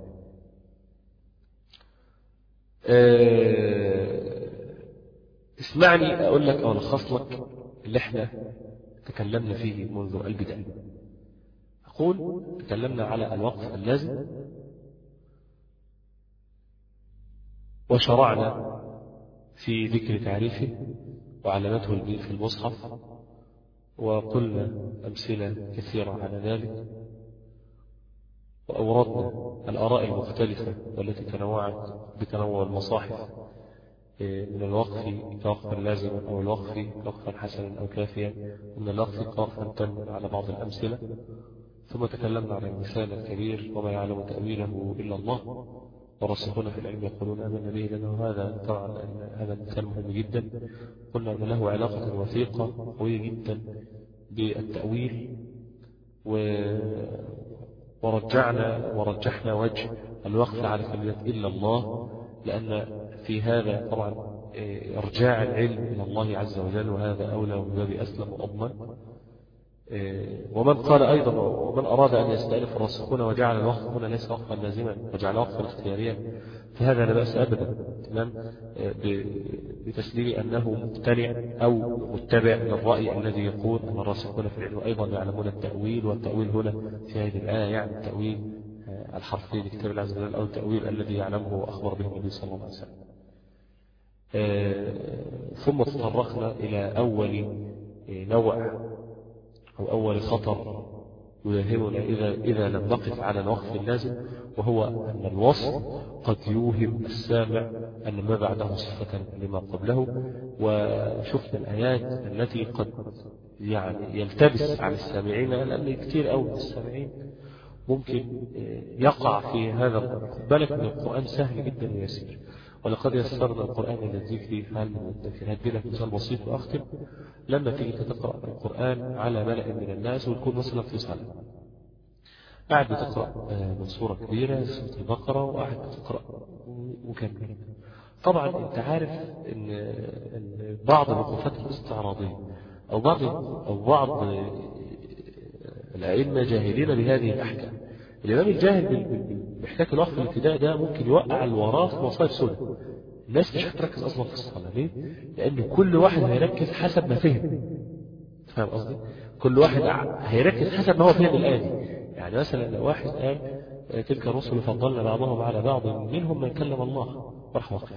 اسمعني أقول لك أو ألخص لك اللي احنا تكلمنا فيه منذ البداية أقول تكلمنا على الوقف اللازم وشرعنا في ذكر تعريفه وعلامته في المصحف وقلنا أمثلة كثيرة على ذلك وأوردنا الآراء المختلفة والتي تنوعت بتنوع المصاحف من الوقف كوقفا لازما أو الوقف كوقفا حسنا أو كافيا من الوقف كوقفا تم على بعض الأمثلة ثم تكلمنا عن المثال الكبير وما يعلم تأويله إلا الله ورسخون في العلم يقولون آمنا به لأنه هذا طبعا هذا المثال مهم جدا قلنا أن له علاقة وثيقة قوية جدا بالتأويل و ورجعنا ورجحنا وجه الوقف على كلمة إلا الله لأن في هذا طبعا إرجاع العلم إلى الله عز وجل وهذا أولى وباب أسلم وأضمن ومن قال أيضا ومن أراد أن يستألف الراسخون وجعل الوقف هنا ليس وقفا لازما وجعل وقفا اختياريا فهذا لا بأس أبدا تمام بتسليم أنه مقتنع أو متبع للرأي الذي يقول أن الراسخون في العلم أيضا يعلمون التأويل والتأويل هنا في هذه الآية يعني التأويل الحرفي لكتاب الله عز وجل أو التأويل الذي يعلمه وأخبر به النبي صلى الله عليه وسلم ثم تطرقنا إلى أول نوع أو أول خطر يلهمنا إذا, إذا لم نقف على الوقف اللازم وهو أن الوصف قد يوهم السامع أن ما بعده صفة لما قبله وشفنا الآيات التي قد يعني يلتبس على السامعين لأن كثير أوي من السامعين ممكن يقع في هذا بالك من القرآن سهل جدا ويسير ولقد يسرنا القرآن للذكر فهل من الذكر هدي لك مثال بسيط وأختم لما تيجي تقرأ القرآن على ملأ من الناس وتكون مثلا في صلاة قاعد بتقرأ من سورة كبيرة سورة البقرة وقاعد بتقرأ مكمل طبعا انت عارف ان, إن بعض الوقوفات الاستعراضية او بعض او بعض الأئمة جاهلين بهذه الأحكام الإمام الجاهل بحكاية الوقف الابتداء ده ممكن يوقع الوراء في مصائب سنة الناس مش هتركز أصلا في الصلاة ليه؟ لأن كل واحد هيركز حسب ما فهم فاهم قصدي؟ كل واحد هيركز حسب ما هو فهم الآية دي يعني مثلا لو واحد قال تلك الرسل فضلنا بعضهم على بعض منهم من كلم الله وراح وقف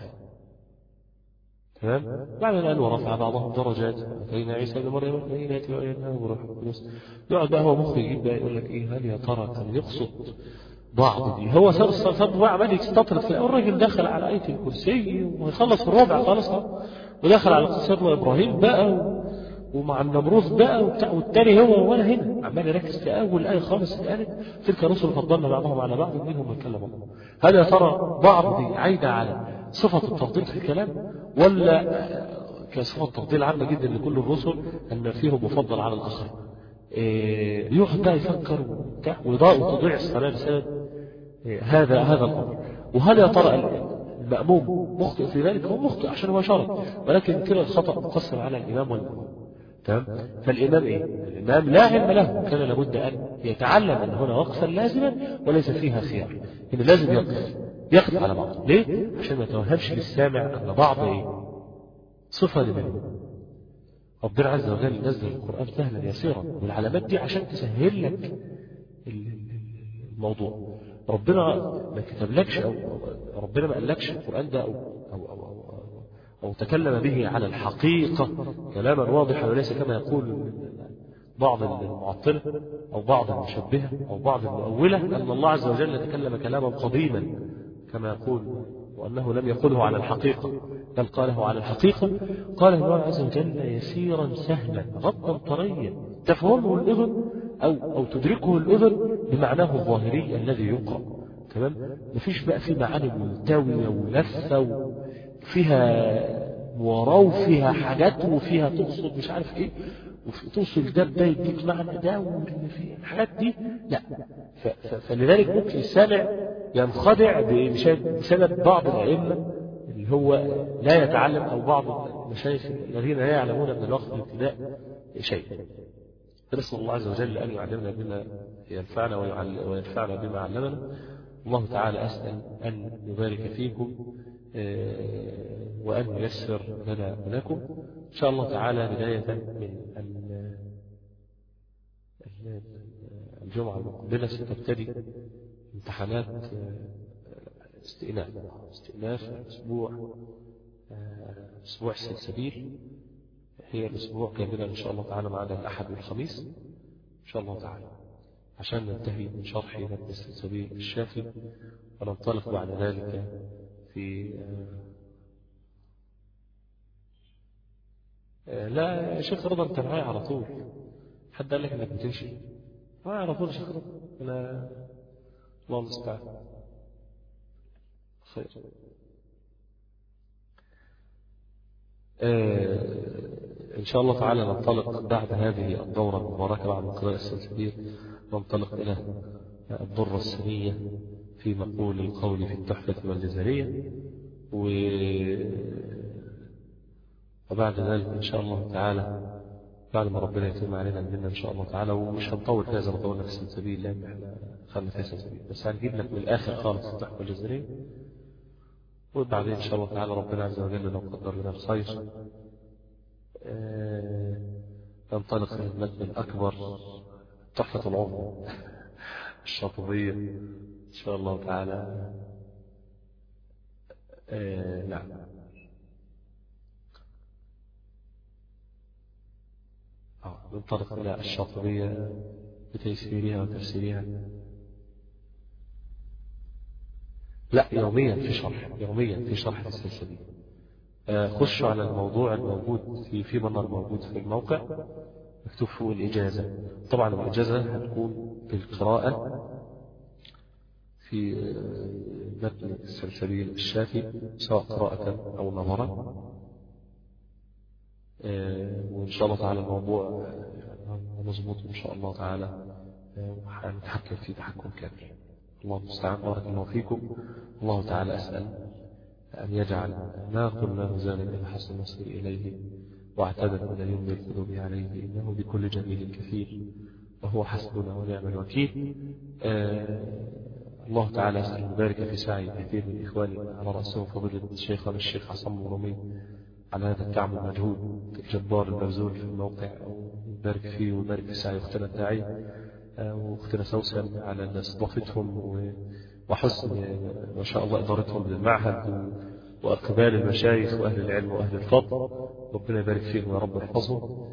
تمام بعد الآن ورفع بعضهم درجات أتينا عيسى بن مريم البينات وأيدناه بروح القدس يقعد بقى هو مخرج يجيب بقى يقول لك إيه هل يا ترى كان يقصد بعض دي هو صار صار عمال يستطرد في الراجل دخل على آية الكرسي ويخلص الربع خلاص ودخل على قصة إبراهيم بقى ومع النمروذ بقى وبتاع والتاني هو ولا هنا عمال يركز في اول ايه خالص اتقالت تلك الرسل فضلنا بعضهم على بعض منهم من كلم الله هل يا ترى بعض دي عايده على صفه التفضيل في الكلام ولا كصفه تفضيل عامه جدا لكل الرسل ان فيهم مفضل على الاخر إيه يقعد بقى يفكر وبتاع وتضيع الصلاه بسبب إيه هذا هذا الامر وهل يا ترى المأموم مخطئ في ذلك هو مخطئ عشان هو شرط ولكن كلا الخطأ مقصر على الإمام والمأموم تمام فالإمام إيه الإمام لا علم له كان لابد أن يتعلم أن هنا وقفا لازما وليس فيها خيار إنه لازم يقف يقف على بعض ليه عشان ما توهمش للسامع أن بعض إيه صفة لمن ربنا عز وجل نزل القرآن سهلا يسيرا والعلامات دي عشان تسهل لك الموضوع ربنا ما كتبلكش أو ربنا ما قالكش القرآن ده أو, أو, أو, أو, أو تكلم به على الحقيقة كلاما واضحا وليس كما يقول بعض المعطلة أو بعض المشبهة أو بعض المؤولة أن الله عز وجل تكلم كلاما قديما كما يقول وأنه لم يقله على الحقيقة بل قاله على الحقيقة قال الله عز وجل يسيرا سهلا غضا طريا تفهمه الأذن أو, أو تدركه الأذن بمعناه الظاهري الذي يقرأ تمام مفيش بقى في معاني ملتوية ولفة وفيها موراه وفيها حاجات وفيها تقصد مش عارف ايه وتوصل ده بده يديك معنى ده واللي في الحاجات دي لا فلذلك ممكن السامع ينخدع بسبب بعض الأئمة اللي هو لا يتعلم أو بعض المشايخ الذين لا يعلمون من الوقت الابتداء شيء نسأل الله عز وجل أن يعلمنا بما ينفعنا وينفعنا بما علمنا الله تعالى أسأل أن يبارك فيكم وأن ييسر لنا ولكم إن شاء الله تعالى بداية من الجمعة المقبلة ستبتدي امتحانات استئناف استئناف أسبوع أسبوع السلسبيل هي الأسبوع كاملا إن شاء الله تعالى معنا الأحد والخميس إن شاء الله تعالى عشان ننتهي من شرح متن السلسبيل الشافي وننطلق بعد ذلك في لا يا شيخ رضا انت معايا على طول حد قال لك انك بتمشي معايا على طول يا شيخ رضا انا الله المستعان خير آه إن شاء الله تعالى ننطلق بعد هذه الدورة المباركة بعد قراءة السلسبيل ننطلق إلى الضرة السنية في مقول القول في التحفة والجزرية و وبعد ذلك إن شاء الله تعالى بعد ما ربنا يتم علينا منا إن شاء الله تعالى ومش هنطول فيها زي ما طولنا في السلسبيل لأن احنا خلنا فيها سلسبيل بس هنجيب لك من الآخر خالص التحفة والجزرية وبعدين إن شاء الله تعالى ربنا عز وجل لو قدر لنا الخير ننطلق إلى المتن الأكبر تحفة العمر الشاطبية إن شاء الله تعالى آه نعم آه ننطلق إلى الشاطبية بتيسيرها وتفسيرها لا يوميا في شرح يوميا في شرح السلسلة آه خشوا على الموضوع الموجود في في منر موجود في الموقع مكتوب فوق الإجازة طبعا الإجازة هتكون بالقراءة في متن السلسبيل الشافي سواء قراءة أو نظرا وإن شاء الله تعالى الموضوع مظبوط إن شاء الله تعالى وهنتحكم فيه تحكم كامل الله المستعان بارك الله فيكم الله تعالى أسأل أن يجعل ما قلناه زالا إلى حسن المصير إليه واعتدت من يمضي القلوب عليه إنه بكل جميل كفيل وهو حسبنا ونعم الوكيل آه الله تعالى أسأل يبارك في سعي كثير من إخواني على رأسهم فضيلة شيخنا الشيخ عصام الرومي على هذا التعب المجهود الجبار المبذول في الموقع ويبارك فيه ويبارك في سعي أختنا الداعية وأختنا سوسن على استضافتهم وحسن ما شاء الله إدارتهم للمعهد وأقبال المشايخ وأهل العلم وأهل الفضل ربنا يبارك فيهم يا رب يحفظهم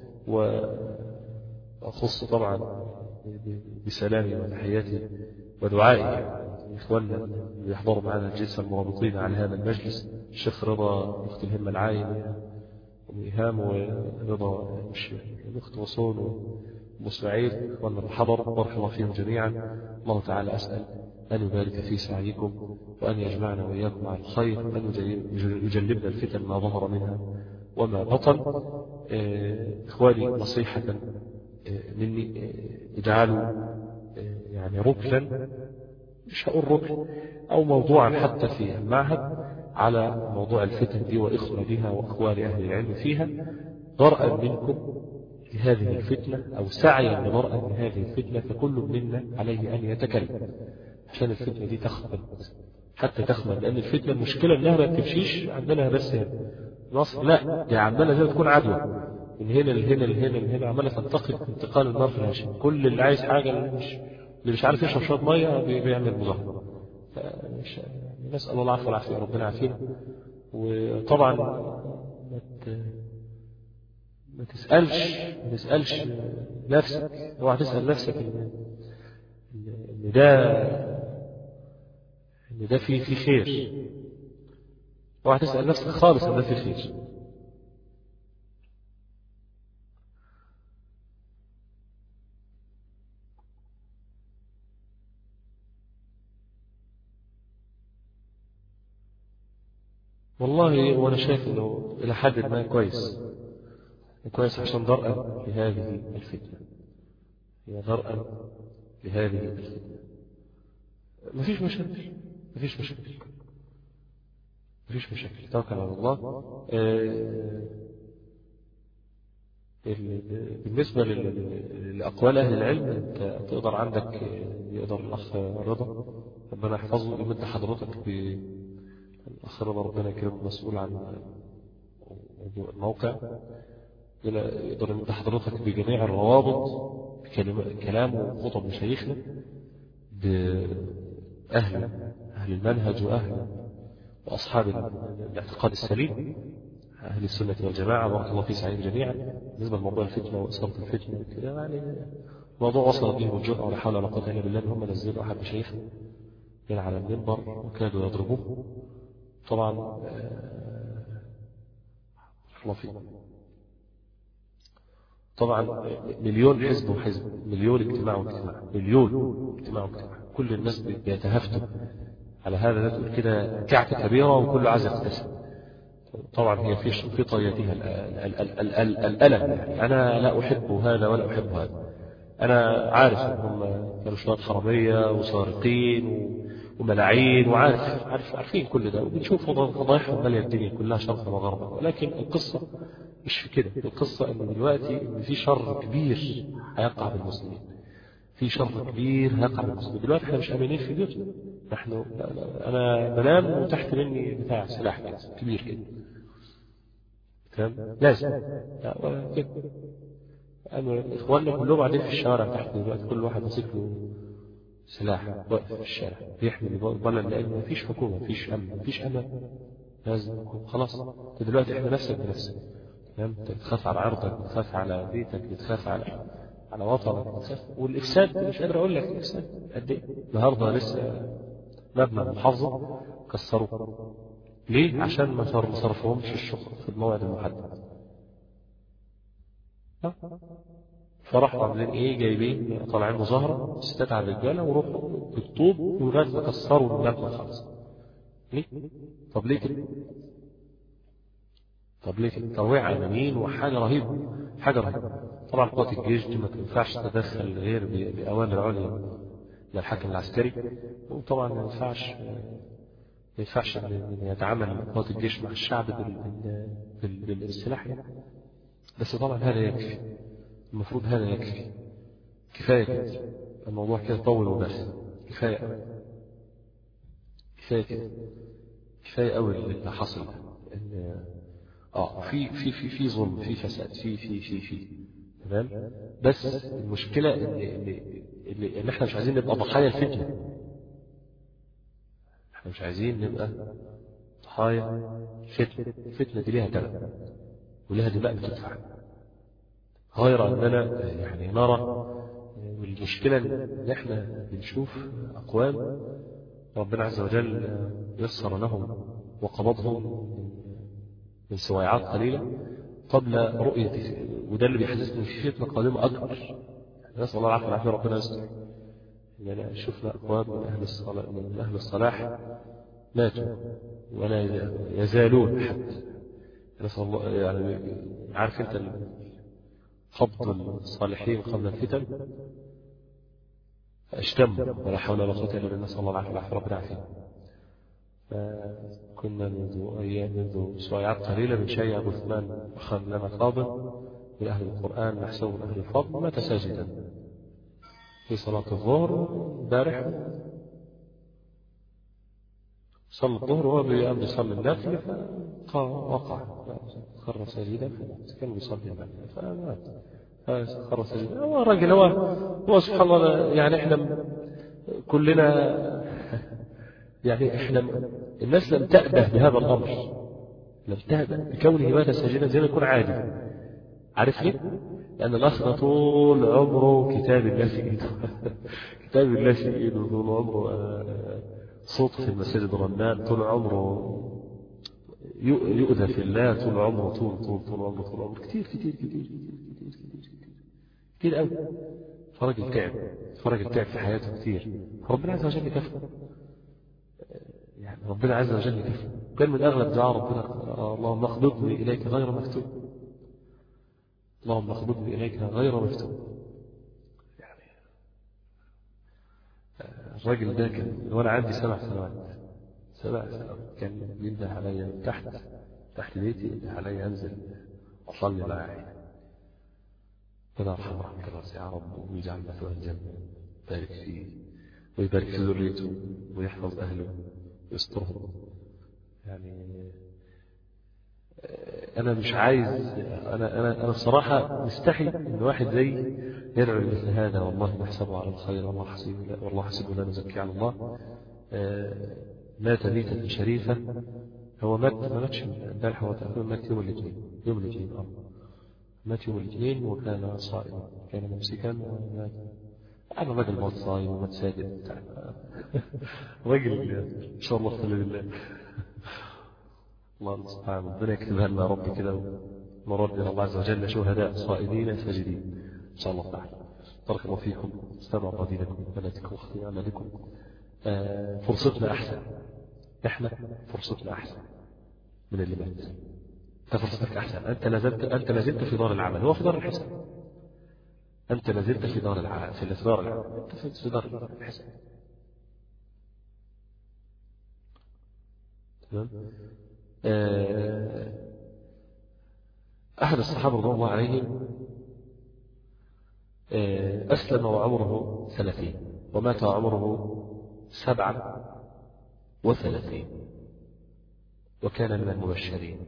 وأخص طبعا بسلامي وتحياتي ودعائي إخواننا اللي يحضروا معنا الجلسة المرابطين على هذا المجلس الشيخ رضا أخت الهمة العايم وإيهام ورضا الأخت وصول وإسماعيل إخواننا الحضر بارك الله فيهم جميعا الله تعالى أسأل أن يبارك في سعيكم وأن يجمعنا وإياكم على الخير وأن يجنبنا الفتن ما ظهر منها وما بطن إخواني نصيحة مني اجعلوا يعني ركنا مش هقول ركن أو موضوعا حتى في المعهد على موضوع الفتن دي وإخراجها وأقوال أهل العلم فيها ضرأ منكم لهذه الفتنة أو سعيا لضرأ من هذه الفتنة فكل منا عليه أن يتكلم عشان الفتنة دي تخمد حتى تخمد لأن الفتنة المشكلة إنها ما بتمشيش عندنا بس هنا مصر لا دي عمالة زي تكون عدوى من هنا لهنا لهنا لهنا عمالة تنتقل انتقال النار في الهشام كل اللي عايز حاجة مش اللي مش عارف يشرب شويه ميه بي- بيعمل مظاهره فمش نسال الله العفو والعافيه ربنا يعافينا وطبعا ما ت- ما تسالش ما تسالش نفسك اوعى تسال نفسك ان ان ده ان ده فيه فيه خير اوعى تسال نفسك خالص ان ده فيه خير والله وانا شايف انه الى حد ما كويس كويس عشان درءا لهذه الفتنه هي درءا لهذه الفتنه مفيش مشاكل مفيش مشاكل مفيش مشاكل توكل على الله آه، ال- بالنسبة لل- لأقوال أهل العلم أنت تقدر عندك آه، يقدر الأخ رضا ربنا يحفظه يمد حضرتك ب الأخ رضا ربنا يكرمه مسؤول عن الموقع يقدر يمد حضرتك بجميع الروابط بكلام- كلام وخطب مشايخنا بأهل أهل المنهج وأهل وأصحاب الاعتقاد السليم أهل السنة والجماعة بارك الله في سعيد جميعا بالنسبة لموضوع الفتنة وإصابة الفتنة وكده يعني الموضوع وصل بهم الجرأة ولا حول ولا قوة إلا بالله إن هم نزلوا أحد مشايخنا من على المنبر وكادوا يضربوه طبعا آه، الله فيه طبعا مليون حزب وحزب مليون اجتماع واجتماع مليون اجتماع واجتماع كل الناس بيتهافتوا على هذا لا تقول كده كعكة كبيرة وكله عايز يقتسم طبعا هي في في طياتها ال- ال- ال- ال- ال- الألم يعني أنا لا أحب هذا ولا أحب هذا أنا عارف إن هم كانوا شوية حرامية وسارقين و- وملاعين وعارف عارف عارفين كل ده وبنشوف فضايحهم مالية الدنيا كلها شرقا وغربا ولكن القصة مش في كده القصة إن دلوقتي إن في شر كبير هيقع بالمسلمين في شر كبير هيقع بالمسلمين دلوقتي احنا مش امنين في بيوتنا نحن لا لا انا بنام وتحت مني بتاع سلاح كده كبير كده تمام لازم لا، ولا كده أنا اخواننا كلهم قاعدين في الشارع تحت دلوقتي كل واحد ماسك له سلاح واقف في الشارع بيحمي البلد لان مفيش حكومه مفيش امن مفيش امان لازم يكون خلاص انت دلوقتي احنا نفسك بنفسك تمام انت بتخاف على عرضك بتخاف على بيتك بتخاف على على وطنك بتخاف والافساد مش قادر اقول لك الافساد قد ايه النهارده لسه مبنى المحافظه كسروه ليه؟ عشان ما صار- ما صرفوهمش الشغل في الموعد المحدد ها؟ فراحوا عاملين ايه جايبين طالعين مظاهره ستات على الرجاله وروحوا بالطوب ولغايه ما كسروا المبنى خالص ليه؟ طب ليه كده؟ طب ليه كده؟ ترويع امامين وحاجه رهيبه حاجه رهيبه طبعا قوات الجيش دي ما تنفعش تتدخل غير ب- باوامر عليا من الحاكم العسكري وطبعا ما ينفعش ما ينفعش ان إن يتعامل قوات الجيش مع الشعب بال- بال- بال- بالسلاح يعني. بس طبعا هذا يكفي المفروض هذا يكفي كفايه كده الموضوع كده طول وبس كفايه أوي. كفايه كده كفايه قوي اللي حصل ده. ان اه في في في في ظلم في فساد في في في في تمام بس المشكله ان ان ان, إن احنا مش عايزين نبقى ضحايا الفتنه احنا مش عايزين نبقى ضحايا الفتنه الفتنه دي ليها ثمن ولها دماء بتدفع غير اننا يعني نرى والمشكله ان احنا بنشوف اقوام ربنا عز وجل يسر لهم وقبضهم من سويعات قليله قبل رؤيه وده اللي بيحسسني ان في فتنه قادمه اكبر يعني نسال الله العافيه والعافيه ربنا يستر يعني شفنا اقوام من اهل الصلاح من اهل الصلاح ماتوا ولا يزالون حتى نسال الله يعني عارف انت قبض الصالحين قبل الفتن فاشتموا ولا حول ولا قوه الا بالله نسال الله العافيه والعافيه ربنا يعافينا كنا منذ أيام منذ سويعات قليلة بنشيع أبو عثمان أخا لنا قاضي من أهل القرآن نحسبه من أهل الفضل مات ساجدا في صلاة الظهر امبارح صلى الظهر وهو بيقام يصلي النافلة فوقع خر ساجدا كان بيصلي النافلة فمات خر ساجدا هو الراجل هو هو سبحان الله يعني احنا كلنا يعني احنا الناس لم تأبه بهذا الأمر لم تأبه بكونه مات ساجدا زي ما يكون عادي عارف ليه؟ لأن الأخ ده طول عمره كتاب الله في إيده كتاب الله في إيده طول عمره آه، صوت في المساجد رنان طول عمره يؤذى في الله طول عمره طول طول طول عمره طول عمره كتير كتير كتير كتير كتير كتير كتير قوي فرج تعب فرج تعب في حياته كتير ربنا عز وجل يكفي يعني ربنا عز وجل يكفي كان من أغلب دعاء ربنا اللهم اقبضني إليك غير مكتوب اللهم اقبضني إليك غير مكتوب يعني الراجل ده كان وأنا عندي سبع سنوات سبع سنوات كان ينده عليا تحت تحت بيتي ينده عليا أنزل أصلي معاه ربنا يرحمه رحمة الله يا رب ويجعل مثواه الجنة بارك فيه ويبارك في ذريته ويحفظ أهله ويسترهم يعني أنا مش عايز أنا أنا أنا الصراحة مستحي إن واحد زي يدعو مثل هذا والله نحسبه على الخير والله حسيبه والله حسيبه لا نزكي على الله مات ميتة شريفة هو مات ما ماتش امبارح هو تقريبا مات يوم الاثنين يوم الاثنين اه مات يوم الاثنين وكان صائما كان ممسكا ومات أنا راجل موت صايم ومات ساجد راجل إن شاء الله خلي بالله الله المستعان ربنا يكتبها لنا يا رب كده ونردنا الله عز وجل شهداء صائمين ساجدين إن شاء الله تعالى بارك الله فيكم استمع قدينكم وبناتكم واختي أعمالكم آه فرصتنا أحسن إحنا فرصتنا أحسن من اللي مات أنت فرصتك أحسن أنت لازلت أنت لازلت في دار العمل هو في دار الحساب أنت لازلت في دار العمل في دار العمل أنت في دار الحساب تمام أحد الصحابة رضي الله عليهم أسلم وعمره ثلاثين ومات وعمره سبعة وثلاثين وكان من المبشرين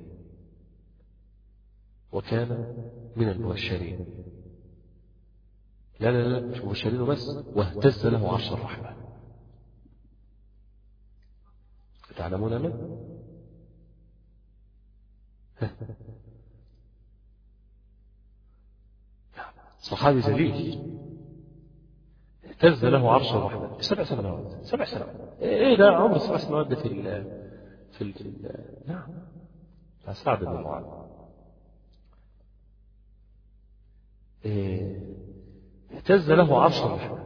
وكان من المبشرين لا لا لا مش مبشرين بس واهتز له عرش الرحمن تعلمون من؟ صحابي جليل اهتز له عرش الرحمن سبع سنوات سبع سنوات ايه ده عمر سبع سنوات ده في ال في ال في ال نعم سعد بن معاذ اهتز له عرش الرحمن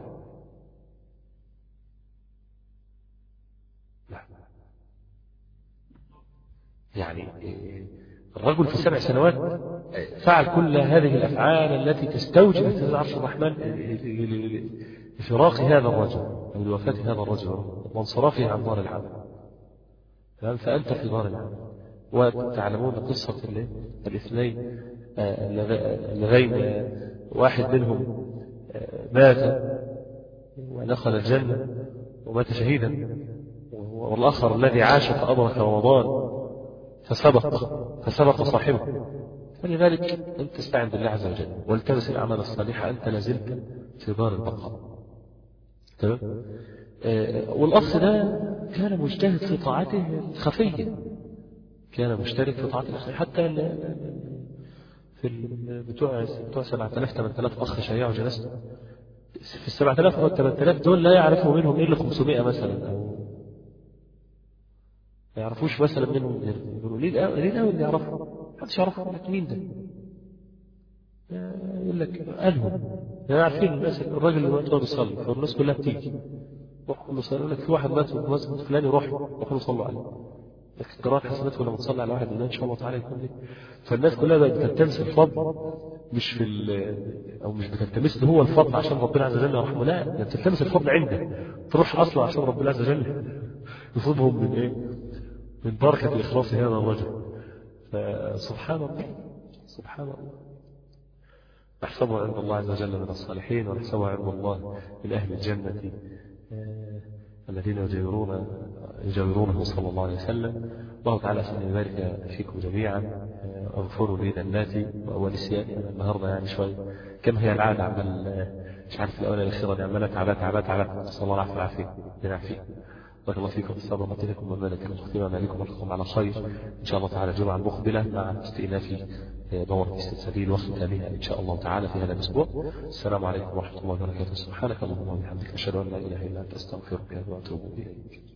يعني الرجل في سبع سنوات فعل كل هذه الأفعال التي تستوجب اهتزاز عرش الرحمن لفراق هذا الرجل أو لوفاة هذا الرجل وانصرافه عن دار العمل فأنت في دار العمل وتعلمون قصة الاثنين اللذين واحد منهم مات ودخل الجنة ومات شهيدا والآخر الذي عاش فأدرك رمضان فسبق فسبق صاحبه فلذلك أنت تستعن بالله عز وجل والتمس الأعمال الصالحة أنت لازلت في دار البقاء تمام آه والأخ ده كان مجتهد في طاعته الخفية كان مشترك في طاعته الخفية حتى في بتوع بتوع 7000 8000 أخ شيعوا جلسته في ال 7000 أو 8000 دول لا يعرفوا منهم إلا 500 مثلا أو ما يعرفوش مثلا منهم يقولوا ليه ليه الاول اللي يعرفه محدش يعرفه لك مين ده يقول لك قالهم يعني عارفين الناس الراجل اللي مات بيصلي فالناس كلها بتيجي روح كله صلي يقول لك في واحد مات في مسجد فلاني روح روحوا صلوا عليه لكن قراءة حسنات لما تصلي على واحد ان شاء الله تعالى يكون لك فالناس كلها بقت بتلتمس الفضل مش في او مش بتلتمس له هو الفضل عشان ربنا عز وجل يرحمه لا ده بتلتمس الفضل عنده تروح اصلا عشان ربنا عز وجل يصيبهم من ايه؟ من بركة إخلاص هذا الرجل فسبحان الله سبحان الله نحسبه عند الله عز وجل من الصالحين ونحسبه عند الله من أهل الجنة الذين يجاورون يجاورونه صلى الله عليه وسلم الله تعالى أسأل أن يبارك فيكم جميعا اغفروا لي ذنباتي ونسياني أنا النهارده يعني شوي كما هي العادة عمال مش عارف الأولى الأخيرة دي عمالة تعبات تعبات تعبات نسأل الله العافية والعافية بالعافية بارك الله فيكم الصبر ومتنكم وبارك الختيمة عليكم ولكم على خير إن شاء الله تعالى الجمعة المقبلة مع استئناف دورة السلسبيل وختامها إن شاء الله تعالى في هذا الأسبوع السلام عليكم ورحمة الله وبركاته سبحانك اللهم وبحمدك أشهد أن لا إله إلا أنت أستغفرك وأتوب إليك